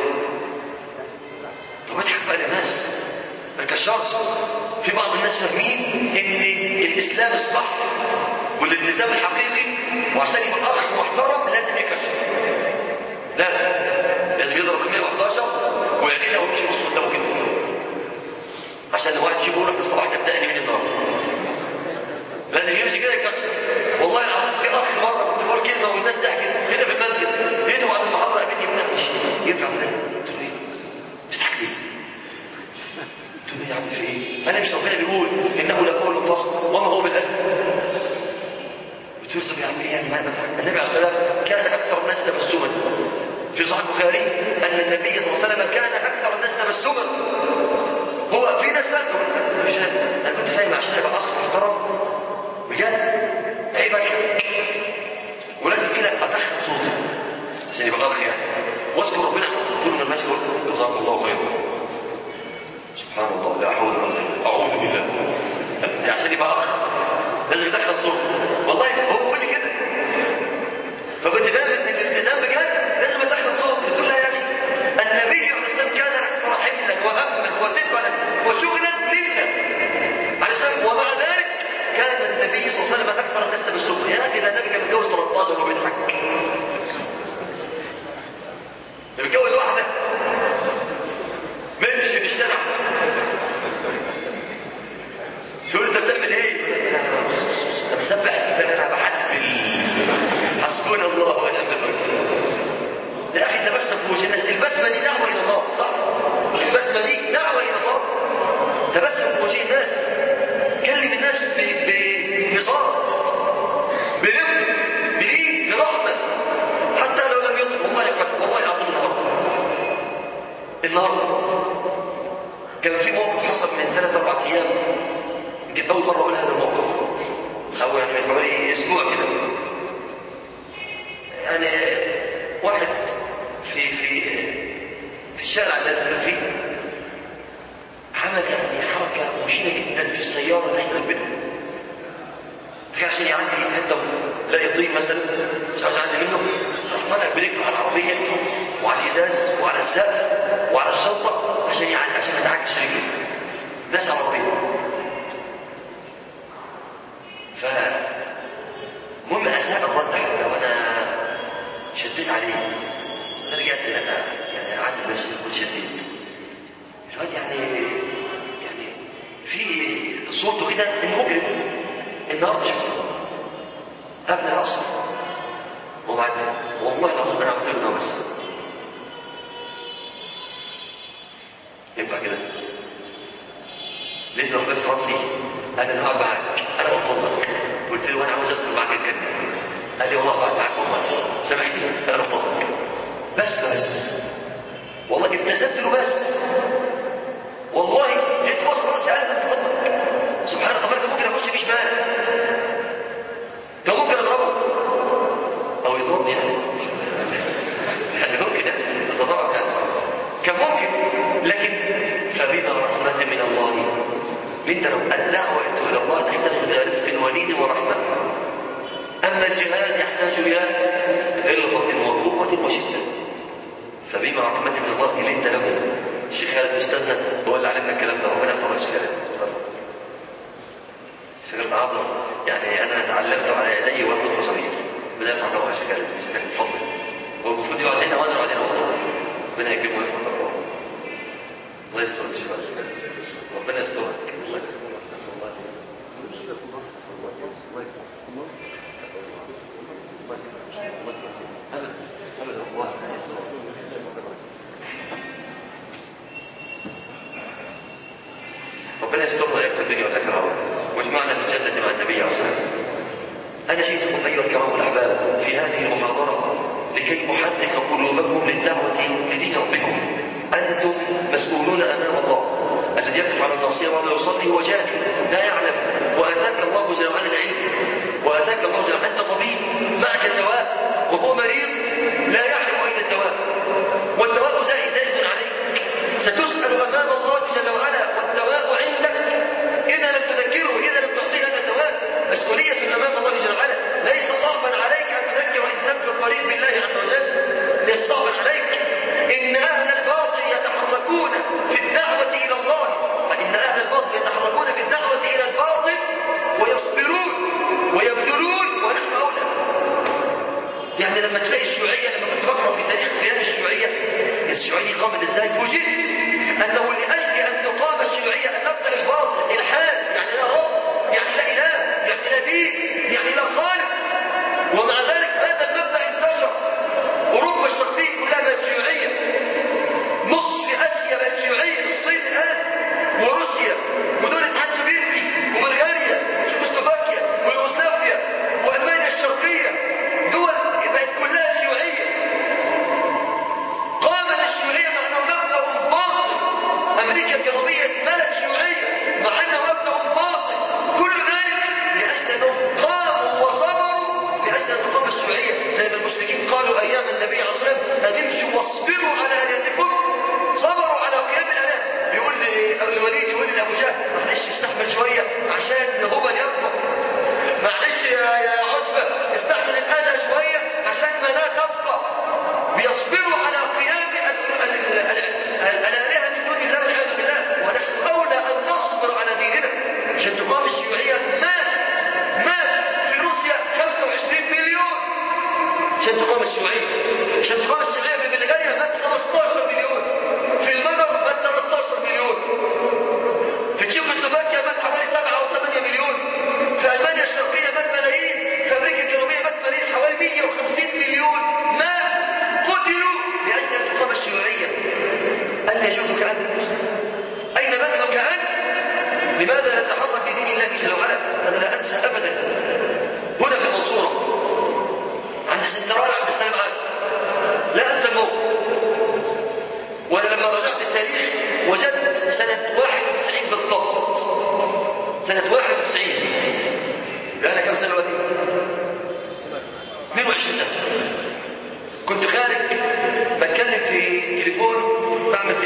طب اضحك بقى للناس ما تكشرش في بعض الناس فاهمين ان الاسلام الصح والالتزام الحقيقي وعشان يبقى اخ محترم لازم يكشر لازم لازم يضرب ال 111 ويعملها ويمشي يبص قدامه كده عشان لو واحد يجيبه يقول لك الصباح تبدأني من النهارده لازم يمشي كده يكسر والله العظيم في اخ مره كنت بقول كلمه والناس ضحكت هنا في المسجد لقيته بعد المحاضره قابلني بنحش ينفع كده؟ قلت له ايه؟ بتضحك ليه؟ قلت له ايه يا عم في ايه؟ انا مش ربنا بيقول انه لقول فصل وما هو بالاذى قلت له طب يا عم ايه يعني ما النبي عليه الصلاه والسلام كان اكثر الناس تبسما في صحيح البخاري ان النبي صلى الله عليه وسلم كان اكثر الناس تبسما هو في ناس لا مش انا كنت فاهم عشان ابقى اخ محترم بجد عيب اضحك ولازم كده ادخل صوتي عشان يبقى اخ يعني واذكر ربنا طول ما ماشي قلت جزاك الله خيرا سبحان الله لا حول ولا قوه اعوذ بالله يعني عشان يبقى اخ لازم يدخل صوته والله هو بيقول لي كده فكنت فاهم ان الالتزام بجد لازم ادخل صوتي قلت له يا اخي النبي عليه الصلاه كان اكثر حملا وهما وثقلا وشغلا منا عليه الصلاه ومع ذلك كان النبي صلى الله عليه وسلم اكثر الناس تبسما يا اخي ده النبي كان متجوز 13 وبيضحك ده متجوز واحده بيمشي في الشارع شو انت بتعمل ايه؟ انا بسبح انا بحسب حسبنا الله ونعم الوكيل يا اخي تبسم في وجه الناس البسمه دي دعوه الى الله صح؟ البسمه دي دعوه الى الله تبسم في وجه الناس كلم الناس بهزار برفق بلين برحمه حتى لو لم يطلب والله يا والله النهارده كان في موقف حصل من ثلاث اربع ايام يمكن اول مره اقول هذا الموقف او يعني من حوالي اسبوع كده يعني واحد في في في الشارع اللي نزل فيه عمل يعني حركه مشينه جدا في السياره اللي احنا راكبينها عشان يعدي حته لا يطير مثلا مش عاوز يعدي منه راح طالع برجله على العربيه وعلى الازاز وعلى السقف وعلى الشنطه عشان يعدي عشان ما يتعكش رجله ناس عربيه ف المهم اساء الرد حتى وانا شديت عليه انا رجعت انا يعني عاتب نفسي كنت شديت الواد يعني يعني في صورته كده انه مجرم النهارده شفته قبل العصر وبعد والله العظيم انا عملت له بس ينفع كده لقيت ربنا في راسي قال انا هقعد معاك انا بطلبك قلت له انا عاوز ادخل معاك الجنه قال لي والله هقعد معاك والله سامحني انا بطلبك بس بس والله ابتسمت له بس والله جيت وصل راسي قال من فضلك سبحان الله طب انا ممكن اخش فيه شمال ده ممكن اضربه او يضربني يعني يعني ممكن اتضرب يعني كان ممكن لكن فبما رحمة من الله انت لو الدعوة الى الله تحتاج الى رفق ولين ورحمة اما الجهاد يحتاج الى غلظة وقوة وشدة فبما رحمة من الله لنت له الشيخ خالد استاذنا هو اللي علمنا الكلام ده ربنا يحفظه الشيخ خالد الشيخ اعظم يعني انا تعلمت على يدي وانا طفل صغير بدأ يفعل الله الشيخ خالد بفضل هو المفروض يقعد هنا وانا اقعد هنا والله ربنا يكرمه ويحفظ الله الله يسترك يا شيخ ربنا يسترك الله ربنا يسترنا في الدنيا والاخره واجمعنا في الجنه مع النبي عليه الصلاه والسلام انا جئتكم ايها الكرام الاحباب في هذه المحاضره لكي احرك قلوبكم للدعوه لدين ربكم انتم مسؤولون امام الله الذي يقف على الناصيه ولا يصلي هو جاهل لا يعلم واتاك الله جل وعلا العلم واتاك الله جل وعلا انت طبيب معك الدواء وهو مريض لا يعلم اين الدواء والدواء زائد زائد عليك ستسال امام الله جل وعلا والدواء عندك اذا لم تذكره اذا لم تعطيه هذا الدواء مسؤوليه امام الله جل وعلا ليس صعبا عليك ان تذكر انسان في الطريق بالله عز وجل ليس صعبا عليك ان اهل الباطل يتحركون في الدعوه الى الله وان اهل الباطل يتحركون في الدعوه الى الباطل ويصبرون ويبذلون ونحن اولى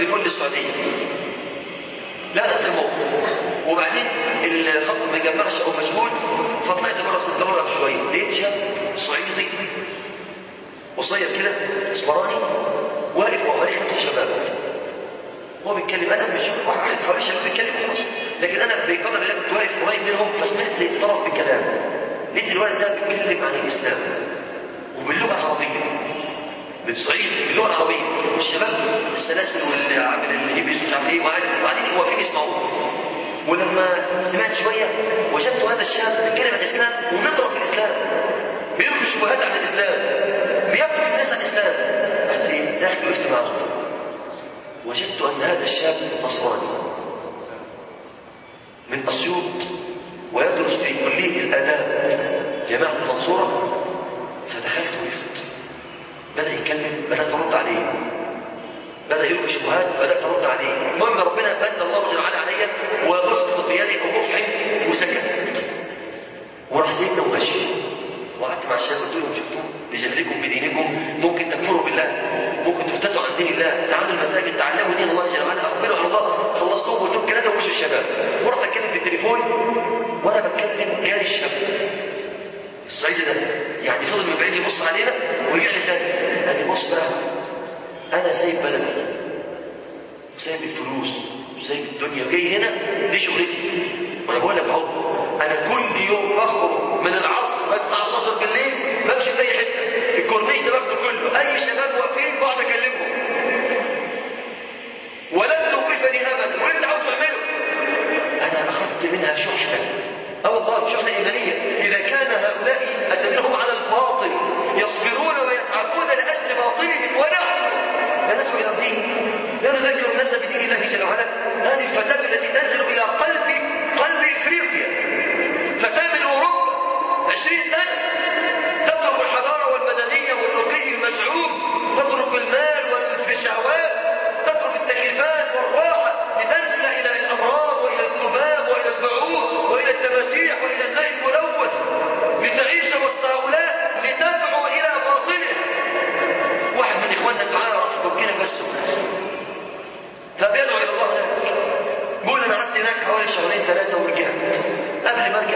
تليفون للسعوديه لا نفس الموقف وبعدين الخط ما يجمعش او مشغول فطلعت بره السنترال شويه لقيت شاب صعيدي قصير كده اسمراني واقف وحواليه خمس شباب هو بيتكلم انا مش واحد حوالي شباب بيتكلم خلاص لكن انا بقدر الله كنت واقف قريب منهم فسمعت طرف بالكلام لقيت الولد ده بيتكلم عن الاسلام وباللغه العربيه بالصعيد باللغه العربيه الشباب السلاسل والعامل الهيبس مش عارف ايه وبعدين واقفين يسمعوه ولما سمعت شويه وجدت هذا الشاب بيتكلم عن الاسلام ونضرب في الاسلام بيلقي شبهات عن الاسلام بيفتح الناس عن الاسلام رحت داخل وقفت معه وجدت ان هذا الشاب نصراني من اسيوط ويدرس في كليه الاداب جامعه المنصوره فدخلت وقفت بدأ يتكلم بدأت أرد عليه بدأ يلقي شبهات بدأت أرد عليه المهم ربنا من الله جل وعلا عليا وبسط في يدي أو أفحم وسكت وراح سيدنا ومشي وقعدت مع الشباب قلت لهم شفتوا بجهلكم بدينكم ممكن تكفروا بالله ممكن تفتتوا عن دين الله تعالوا المساجد تعلموا دين الله جل وعلا اقبلوا على الله خلصتوه وقلت الكلام ده ومشوا الشباب ورحت اتكلم في التليفون وانا بتكلم جالي الشاب الصعيدي ده يعني فضل من بعيد يبص علينا ورجع لي تاني قال لي بص بقى انا سايب بلدي وسايب الفلوس وسايب الدنيا وجاي هنا دي شغلتي وانا بقول لك اهو انا كل يوم بخرج من العصر لغايه الساعه 12 بالليل بمشي في اي حته الكورنيش ده باخده كله اي شباب واقفين بقعد اكلمهم ولن توقفني ابدا واللي انت عاوز تعمله انا اخذت منها شحنه اه والله شحنه ايمانيه اذا كان هؤلاء الذين هم على الباطل يصبرون ويتعبون لاجل باطلهم ونحن لا ندعو الى الدين لا نذكر الناس بدين الله جل وعلا هذه الفتاه التي تنزل الى قلب قلب افريقيا فتاه من اوروبا 20 سنه تترك الحضاره والمدنيه والرقي المزعوم تترك المال والشهوات تترك التكييفات والراحه لتنزل الى الامراض والى الذباب والى البعوض والى التماسيح والى الماء الملوث لتعيش وسط هؤلاء لتدعو الى باطله واحد من اخواننا الدعاء راح في بوركينا فاسو فبيدعو الى الله هناك بيقول انا قعدت هناك حوالي شهرين ثلاثه ورجعت قبل ما ارجع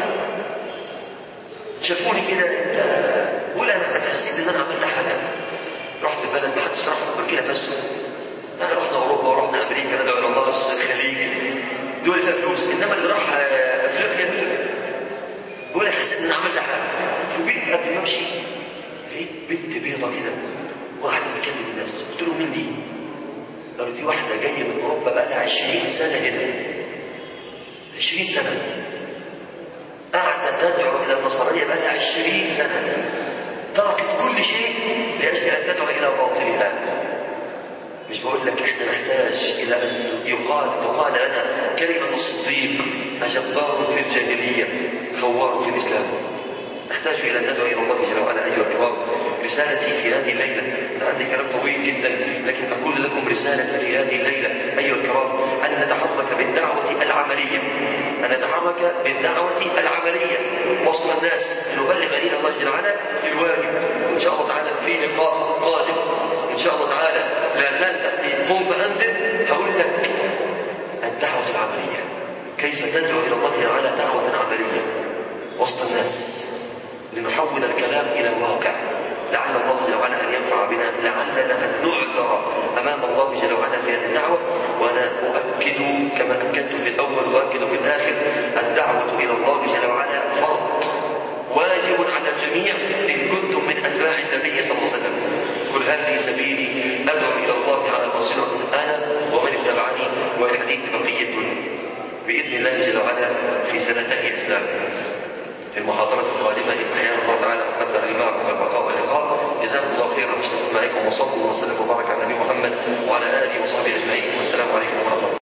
شافوني كده بقول انا حسيت ان انا عملت حاجه رحت بلد ما حدش راح في بوركينا فاسو رحنا اوروبا ورحنا امريكا ندعو الى الله الخليج دول فيها فلوس انما اللي راح افريقيا مين؟ بقول حسيت ان انا عملت حاجه فوجئت قبل ما امشي لقيت بنت بيضه كده وقعدت بتكلم الناس قلت له مين دي؟ قالوا دي واحده جايه من اوروبا بقى لها 20 سنه هنا 20 سنه قاعده تدعو الى النصرانيه بقى لها 20 سنه تركت كل شيء لاجل ان تدعو الى باطلها مش بقول لك احنا نحتاج الى ان يقال تقال لنا كلمة الصديق أجبار في الجاهلية خوار في الإسلام نحتاج إلى أن ندعو إلى الله جل وعلا أيها الكرام رسالتي في هذه الليلة أنا عندي كلام طويل جدا لكن أقول لكم رسالتي في هذه الليلة أيها الكرام أن نتحرك بالدعوة العملية أن نتحرك بالدعوة العملية وسط الناس نبلغ دين الله جل وعلا الواجب وإن شاء الله تعالى في لقاء قادم إن شاء الله تعالى لا زال تحت قم فأنذر هقول لك الدعوة العملية كيف تدعو إلى الله جل وعلا دعوة عملية وسط الناس لنحول الكلام إلى واقع لعل الله جل وعلا أن ينفع بنا لعلنا أن نعذر أمام الله جل وعلا في هذه الدعوة وأنا أؤكد كما أكدت في الأول وأؤكد في الآخر الدعوة إلى الله جل وعلا فرض واجب على الجميع إن كنتم من أتباع النبي صلى الله عليه وسلم قل هذه سبيلي أدعو إلى الله على بصيرة أنا ومن اتبعني والحديث بقية بإذن الله جل وعلا في سنتي إسلام في المحاضرة القادمة إن أحيانا الله تعالى وقدر لي معكم البقاء واللقاء جزاكم الله خيرا حسن استماعكم وصلى الله وسلم وبارك على النبي محمد وعلى آله وصحبه أجمعين والسلام عليكم ورحمة الله